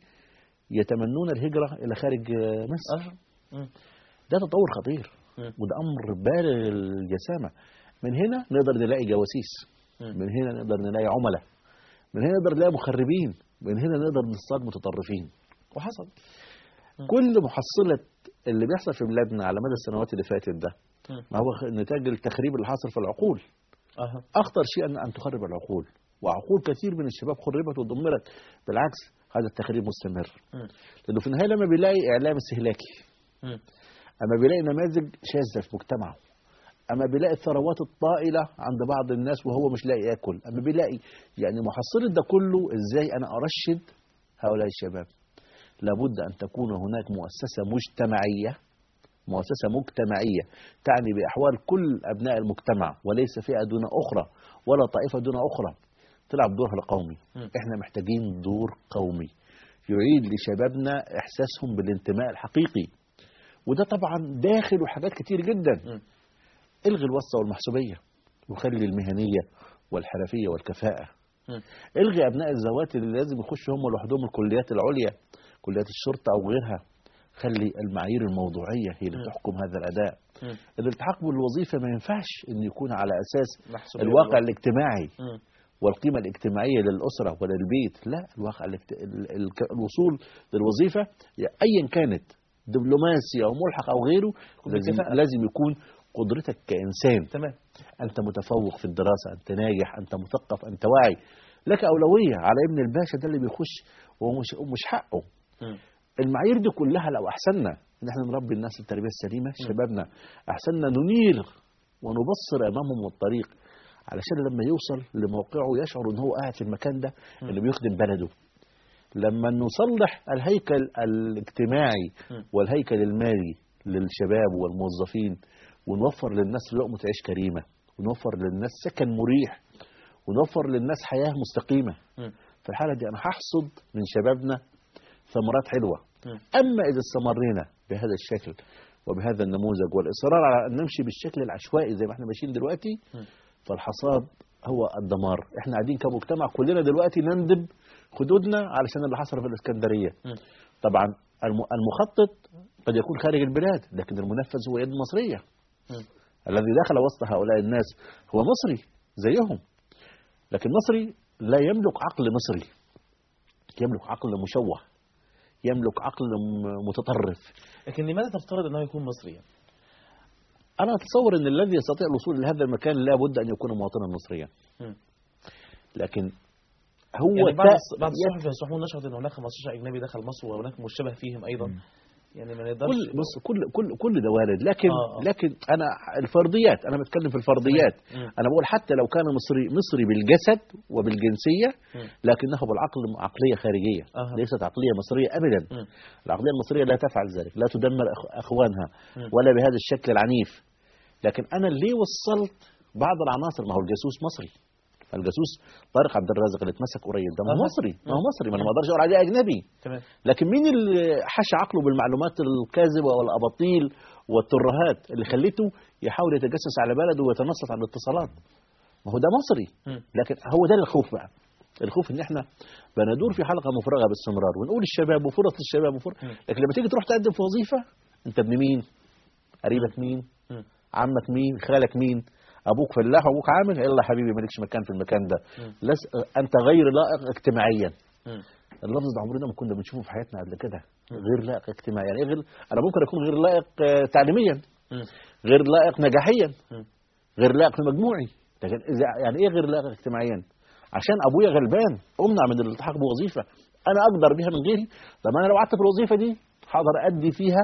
يتمنون الهجرة إلى خارج آه، مصر اه مم. ده تطور خطير مم. وده أمر بالغ الجسامة من هنا نقدر نلاقي جواسيس مم. من هنا نقدر نلاقي عملاء من هنا نقدر نلاقي مخربين من هنا نقدر نصطاد متطرفين وحصل مم. كل محصلة اللي بيحصل في بلادنا على مدى السنوات اللي فاتت ده مم. ما هو خ- نتاج التخريب اللي حاصل في العقول اها أخطر شيء أن أن تخرب العقول وعقول كثير من الشباب خربت ودمرت بالعكس هذا التخريب مستمر مم. لأنه في النهاية لما بيلاقي إعلام استهلاكي مم. أما بيلاقي نماذج شاذة في مجتمعه أما بيلاقي الثروات الطائلة عند بعض الناس وهو مش لاقي ياكل أما بيلاقي يعني محصلة ده كله إزاي أنا أرشد هؤلاء الشباب لابد أن تكون هناك مؤسسة مجتمعية مؤسسة مجتمعية تعني بأحوال كل أبناء المجتمع وليس فئة دون أخرى ولا طائفة دون أخرى تلعب دورها القومي مم. إحنا محتاجين دور قومي يعيد لشبابنا إحساسهم بالانتماء الحقيقي وده طبعا داخل حاجات كتير جدا مم. الغي الواسطة والمحسوبية وخلي المهنية والحرفية والكفاءة مم. الغي أبناء الذوات اللي لازم يخشوا هم لوحدهم الكليات العليا كليات الشرطة أو غيرها خلي المعايير الموضوعية هي اللي مم. تحكم هذا الأداء مم. الالتحاق بالوظيفة ما ينفعش أن يكون على أساس محسوبية الواقع بالوقت. الاجتماعي مم. والقيمة الاجتماعية للأسرة وللبيت لا الواقع الاجت... ال- ال- الوصول للوظيفة أيا كانت دبلوماسي أو ملحق أو غيره لازم, بالكفاءة. لازم يكون قدرتك كإنسان تمام أنت متفوق في الدراسة أنت ناجح أنت مثقف أنت واعي لك أولوية على ابن الباشا ده اللي بيخش وهو مش, مش حقه مم. المعايير دي كلها لو أحسننا إن احنا نربي الناس التربية السليمة شبابنا أحسننا ننير ونبصر أمامهم الطريق علشان لما يوصل لموقعه يشعر إن هو قاعد في المكان ده اللي بيخدم بلده لما نصلح الهيكل الاجتماعي مم. والهيكل المالي للشباب والموظفين ونوفر للناس لقمة عيش كريمة ونوفر للناس سكن مريح ونوفر للناس حياة مستقيمة مم. في الحالة دي أنا هحصد من شبابنا ثمرات حلوة مم. أما إذا استمرينا بهذا الشكل وبهذا النموذج والإصرار على أن نمشي بالشكل العشوائي زي ما احنا ماشيين دلوقتي مم. فالحصاد هو الدمار احنا قاعدين كمجتمع كلنا دلوقتي نندب خدودنا علشان اللي حصل في الإسكندرية مم. طبعا الم- المخطط قد يكون خارج البلاد لكن المنفذ هو يد مصرية مم. الذي دخل وسط هؤلاء الناس هو مصري زيهم لكن مصري لا يملك عقل مصري يملك عقل مشوه يملك عقل م- متطرف لكن لماذا تفترض أنه يكون مصريا أنا أتصور أن الذي يستطيع الوصول لهذا المكان لا بد أن يكون مواطنا مصريا مم. لكن هو يعني بعض تا- الص- بعض الصحف يصححون نشرت أن هناك 15 أجنبي دخل مصر وهناك مشتبه فيهم أيضا مم. يعني ما نقدرش كل بص كل كل كل ده وارد لكن آه، آه. لكن انا الفرضيات انا بتكلم في الفرضيات مم. انا بقول حتى لو كان مصري مصري بالجسد وبالجنسيه مم. لكنه بالعقل عقليه خارجيه أها. ليست عقليه مصريه ابدا مم. العقليه المصريه لا تفعل ذلك لا تدمر أخ- اخوانها مم. ولا بهذا الشكل العنيف لكن انا ليه وصلت بعض العناصر ما هو الجاسوس مصري الجاسوس طارق عبد الرازق اللي اتمسك قريب ده ما هو أها. مصري ما هو مم. مصري ما انا ما اقدرش اقول عليه اجنبي تمام لكن مين اللي حشى عقله بالمعلومات الكاذبة والأباطيل والترهات اللي خليته يحاول يتجسس على بلده ويتنصت عن الاتصالات ما هو ده مصري مم. لكن هو ده الخوف بقى الخوف ان احنا بندور في حلقة مفرغة باستمرار ونقول الشباب وفرص الشباب وفرص مم. لكن لما تيجي تروح تقدم في وظيفة انت ابن مين قريبك مين مم. عمك مين خالك مين ابوك فلاح وابوك عامل يلا حبيبي مالكش مكان في المكان ده مم. لس... انت غير لائق اجتماعيا مم. اللفظ ده عمرنا ما كنا بنشوفه في حياتنا قبل كده مم. غير لائق اجتماعيا يعني إيه غير انا ممكن اكون غير لائق آه، تعليميا مم. غير لائق نجاحيا مم. غير لائق في مجموعي لكن اذا يعني ايه غير لائق اجتماعيا عشان ابويا غلبان امنع من الالتحاق بوظيفه انا اقدر بها من غيري طب انا لو قعدت في الوظيفه دي هقدر ادي فيها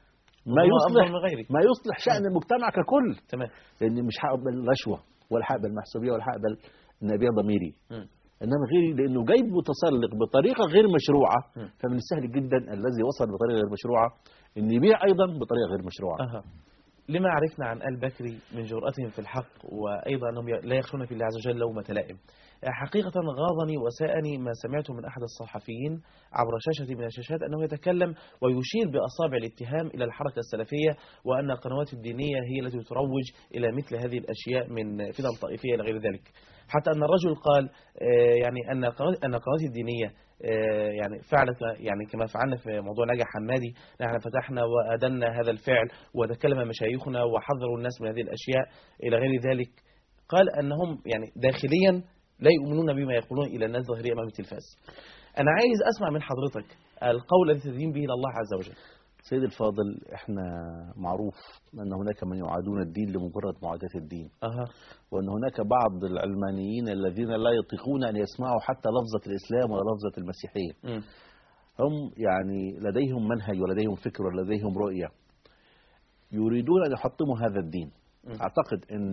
ما وهو يصلح أفضل من غيري. ما يصلح شان المجتمع ككل تمام لاني مش هقبل رشوه ولا هقبل محسوبيه ولا هقبل ان ابيع ضميري مم. انما غيري لانه جاي متسلق بطريقه غير مشروعه مم. فمن السهل جدا الذي وصل بطريقه غير مشروعه ان يبيع ايضا بطريقه غير مشروعه أها لما عرفنا عن آل بكري من جرأتهم في الحق وأيضا أنهم لا يخشون في الله عز وجل لومة لائم حقيقة غاضني وساءني ما سمعته من أحد الصحفيين عبر شاشة من الشاشات أنه يتكلم ويشير بأصابع الاتهام إلى الحركة السلفية وأن القنوات الدينية هي التي تروج إلى مثل هذه الأشياء من فتن طائفية إلى غير ذلك حتى أن الرجل قال آه، يعني أن القنوات أن القنوات الدينية آه، يعني فعلت يعني كما فعلنا في موضوع نجا حمادي نحن فتحنا وأدنا هذا الفعل وتكلم مشايخنا وحذروا الناس من هذه الأشياء إلى غير ذلك قال أنهم يعني داخليا لا يؤمنون بما يقولون إلى الناس ظاهريا أمام التلفاز أنا عايز أسمع من حضرتك القول الذي تدين به إلى الله عز وجل سيد الفاضل احنا معروف ان هناك من يعادون الدين لمجرد معاداه الدين أها وان هناك بعض العلمانيين الذين لا يطيقون ان يسمعوا حتى لفظه الاسلام ولا لفظه المسيحيه مم. هم يعني لديهم منهج ولديهم فكر ولديهم رؤيه يريدون ان يحطموا هذا الدين مم. اعتقد ان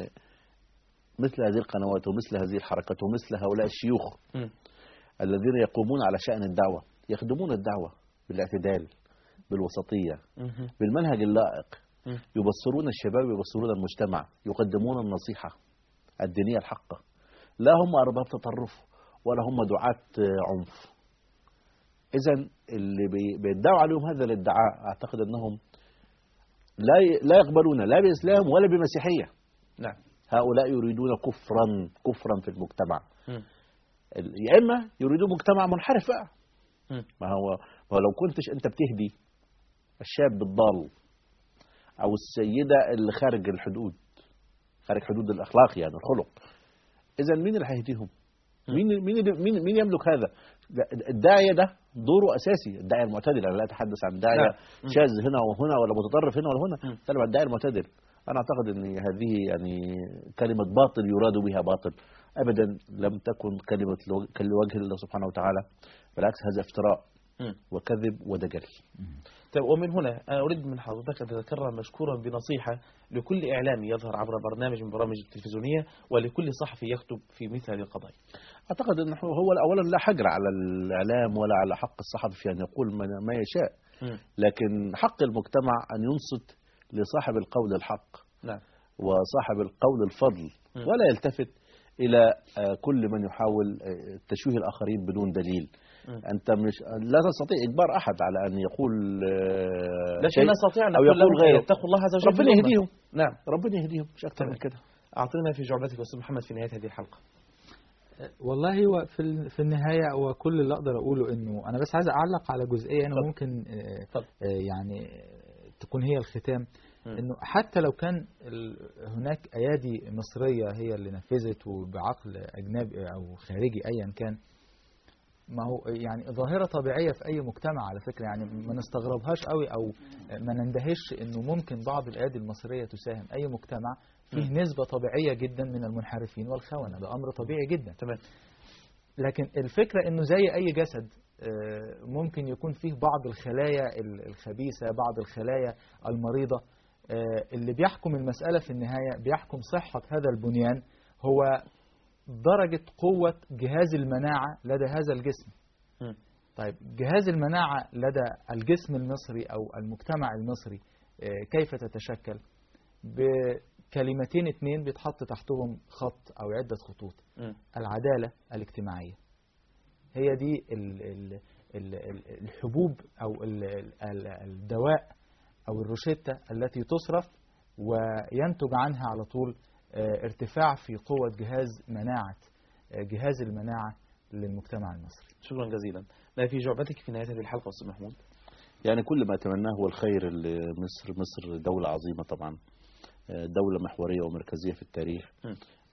مثل هذه القنوات ومثل هذه الحركات ومثل هؤلاء الشيوخ مم. الذين يقومون على شأن الدعوة يخدمون الدعوة بالاعتدال بالوسطية مهم. بالمنهج اللائق مم. يبصرون الشباب يبصرون المجتمع يقدمون النصيحة الدينية الحقة لا هم أرباب تطرف ولا هم دعاة عنف إذا اللي بي- بيدعوا عليهم هذا الادعاء أعتقد أنهم لا ي- لا يقبلون لا بإسلام ولا بمسيحية نعم هؤلاء يريدون كفرا كفرا في المجتمع مم. يا اما يريدون مجتمع منحرف بقى مم. ما هو ما هو لو كنتش انت بتهدي الشاب الضال او السيده اللي خارج الحدود خارج حدود الاخلاق يعني الخلق اذا مين اللي هيهديهم مين مين اللي- مين مين يملك هذا ده- الداعيه ده دوره اساسي الداعيه المعتدل انا لا اتحدث عن داعيه نعم. مم. شاذ هنا وهنا ولا متطرف هنا ولا هنا مم. اتكلم عن الداعيه المعتدل انا اعتقد ان هذه يعني كلمه باطل يراد بها باطل ابدا لم تكن كلمه لو- لوجه الله سبحانه وتعالى بالعكس هذا افتراء مم. وكذب ودجل طيب ومن هنا أنا أريد من حضرتك أن تتكرم مشكورا بنصيحة لكل إعلامي يظهر عبر برنامج من برامج التلفزيونية ولكل صحفي يكتب في مثل هذه القضايا اعتقد ان هو اولا لا حجر على الاعلام ولا على حق الصحفي في ان يقول ما ما يشاء مم. لكن حق المجتمع ان ينصت لصاحب القول الحق نعم وصاحب القول الفضل مم. ولا يلتفت إلى آه، كل من يحاول آه، تشويه الآخرين بدون دليل مم. أنت مش لا تستطيع إجبار أحد على أن يقول آه، لكن شيء نستطيع أن أو نقول يقول لهم غيره يتقوا الله عز وجل في ربنا الأمة. يهديهم نعم ربنا يهديهم مش أكثر من تمام. كده أعطينا في جعبتك أستاذ محمد في نهاية هذه الحلقة والله هو في ال- في النهايه هو كل اللي اقدر اقوله انه انا بس عايز اعلق على جزئيه انا اتفضل. ممكن آه، اتفضل. آه، يعني تكون هي الختام مم. انه حتى لو كان ال- هناك ايادي مصريه هي اللي نفذت وبعقل اجنبي او خارجي ايا كان ما هو يعني ظاهرة طبيعية في أي مجتمع على فكرة يعني ما نستغربهاش قوي أو ما نندهش إنه ممكن بعض الأيادي المصرية تساهم أي مجتمع فيه نسبة طبيعية جدا من المنحرفين والخونة ده أمر طبيعي جدا تمام لكن الفكرة انه زي اي جسد آه، ممكن يكون فيه بعض الخلايا ال- الخبيثة بعض الخلايا المريضة آه، اللي بيحكم المسألة في النهاية بيحكم صحة هذا البنيان هو درجة قوة جهاز المناعة لدى هذا الجسم مم. طيب جهاز المناعة لدى الجسم المصري أو المجتمع المصري آه، كيف تتشكل بكلمتين اتنين بيتحط تحتهم خط أو عدة خطوط مم. العدالة الاجتماعية هي دي ال ال ال ال- الحبوب أو ال ال الدواء أو الروشتة التي تصرف وينتج عنها على طول آه، ارتفاع في قوة جهاز مناعة آه، جهاز المناعة للمجتمع المصري شكرا جزيلا ما في جعبتك في نهاية هذه الحلقة أستاذ محمود يعني كل ما أتمناه هو الخير لمصر مصر دولة عظيمة طبعا آه، دولة محورية ومركزية في التاريخ م.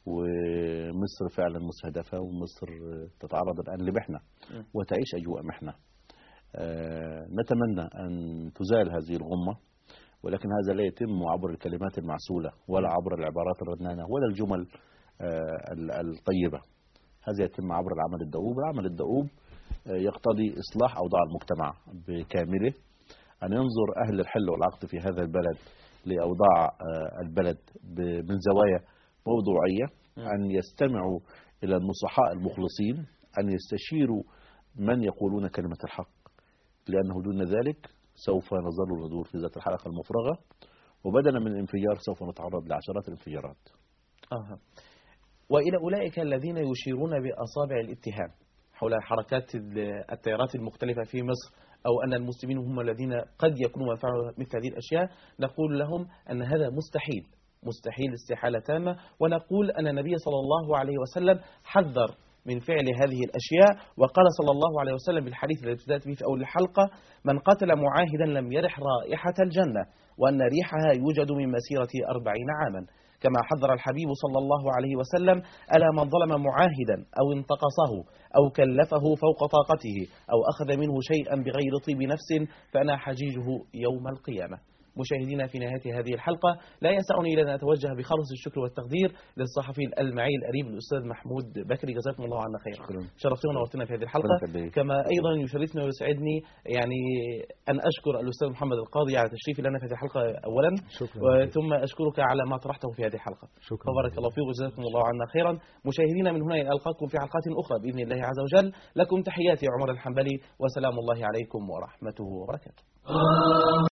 ومصر فعلا مستهدفة ومصر تتعرض الآن لمحنة م. وتعيش أجواء محنة آه، نتمنى أن تزال هذه الغمة ولكن هذا لا يتم عبر الكلمات المعسولة ولا عبر العبارات الرنانة ولا الجمل آه، ال- الطيبة هذا يتم عبر العمل الدؤوب العمل الدؤوب آه، يقتضي إصلاح أوضاع المجتمع بكامله أن ينظر أهل الحل والعقد في هذا البلد لأوضاع آه، البلد ب- من زوايا موضوعية أن يستمعوا إلى النصحاء المخلصين أن يستشيروا من يقولون كلمة الحق لأنه دون ذلك سوف نظل ندور في ذات الحلقة المفرغة وبدلا من الانفجار سوف نتعرض لعشرات الانفجارات آه. وإلى أولئك الذين يشيرون بأصابع الاتهام حول حركات ال- التيارات المختلفة في مصر أو أن المسلمين هم الذين قد يكونوا من فعلوا مثل هذه الأشياء نقول لهم أن هذا مستحيل مستحيل استحالة تامة ونقول أن النبي صلى الله عليه وسلم حذر من فعل هذه الأشياء وقال صلى الله عليه وسلم بالحديث الذي ابتدأت به في أول الحلقة من قتل معاهدا لم يرح رائحة الجنة وأن ريحها يوجد من مسيرة أربعين عاما كما حذر الحبيب صلى الله عليه وسلم ألا من ظلم معاهدا أو انتقصه أو كلفه فوق طاقته أو أخذ منه شيئا بغير طيب نفس فأنا حجيجه يوم القيامة مشاهدينا في نهاية هذه الحلقة لا يسعني إلا أن أتوجه بخلص الشكر والتقدير للصحفي الألمعي القريب الأستاذ محمود بكري جزاكم الله عنا خيرا شكرا. شرفتنا ونورتنا في هذه الحلقة ربنا يخليك. كما أيضا يشرفني ويسعدني يعني أن أشكر الأستاذ محمد القاضي على تشريفي لنا في هذه الحلقة أولا شكرا وثم أشكرك على ما طرحته في هذه الحلقة شكرا فبارك الله فيكم وجزاكم الله عنا خيرا مشاهدينا من هنا ألقاكم في حلقات أخرى بإذن الله عز وجل لكم تحياتي عمر الحنبلي وسلام الله عليكم ورحمته وبركاته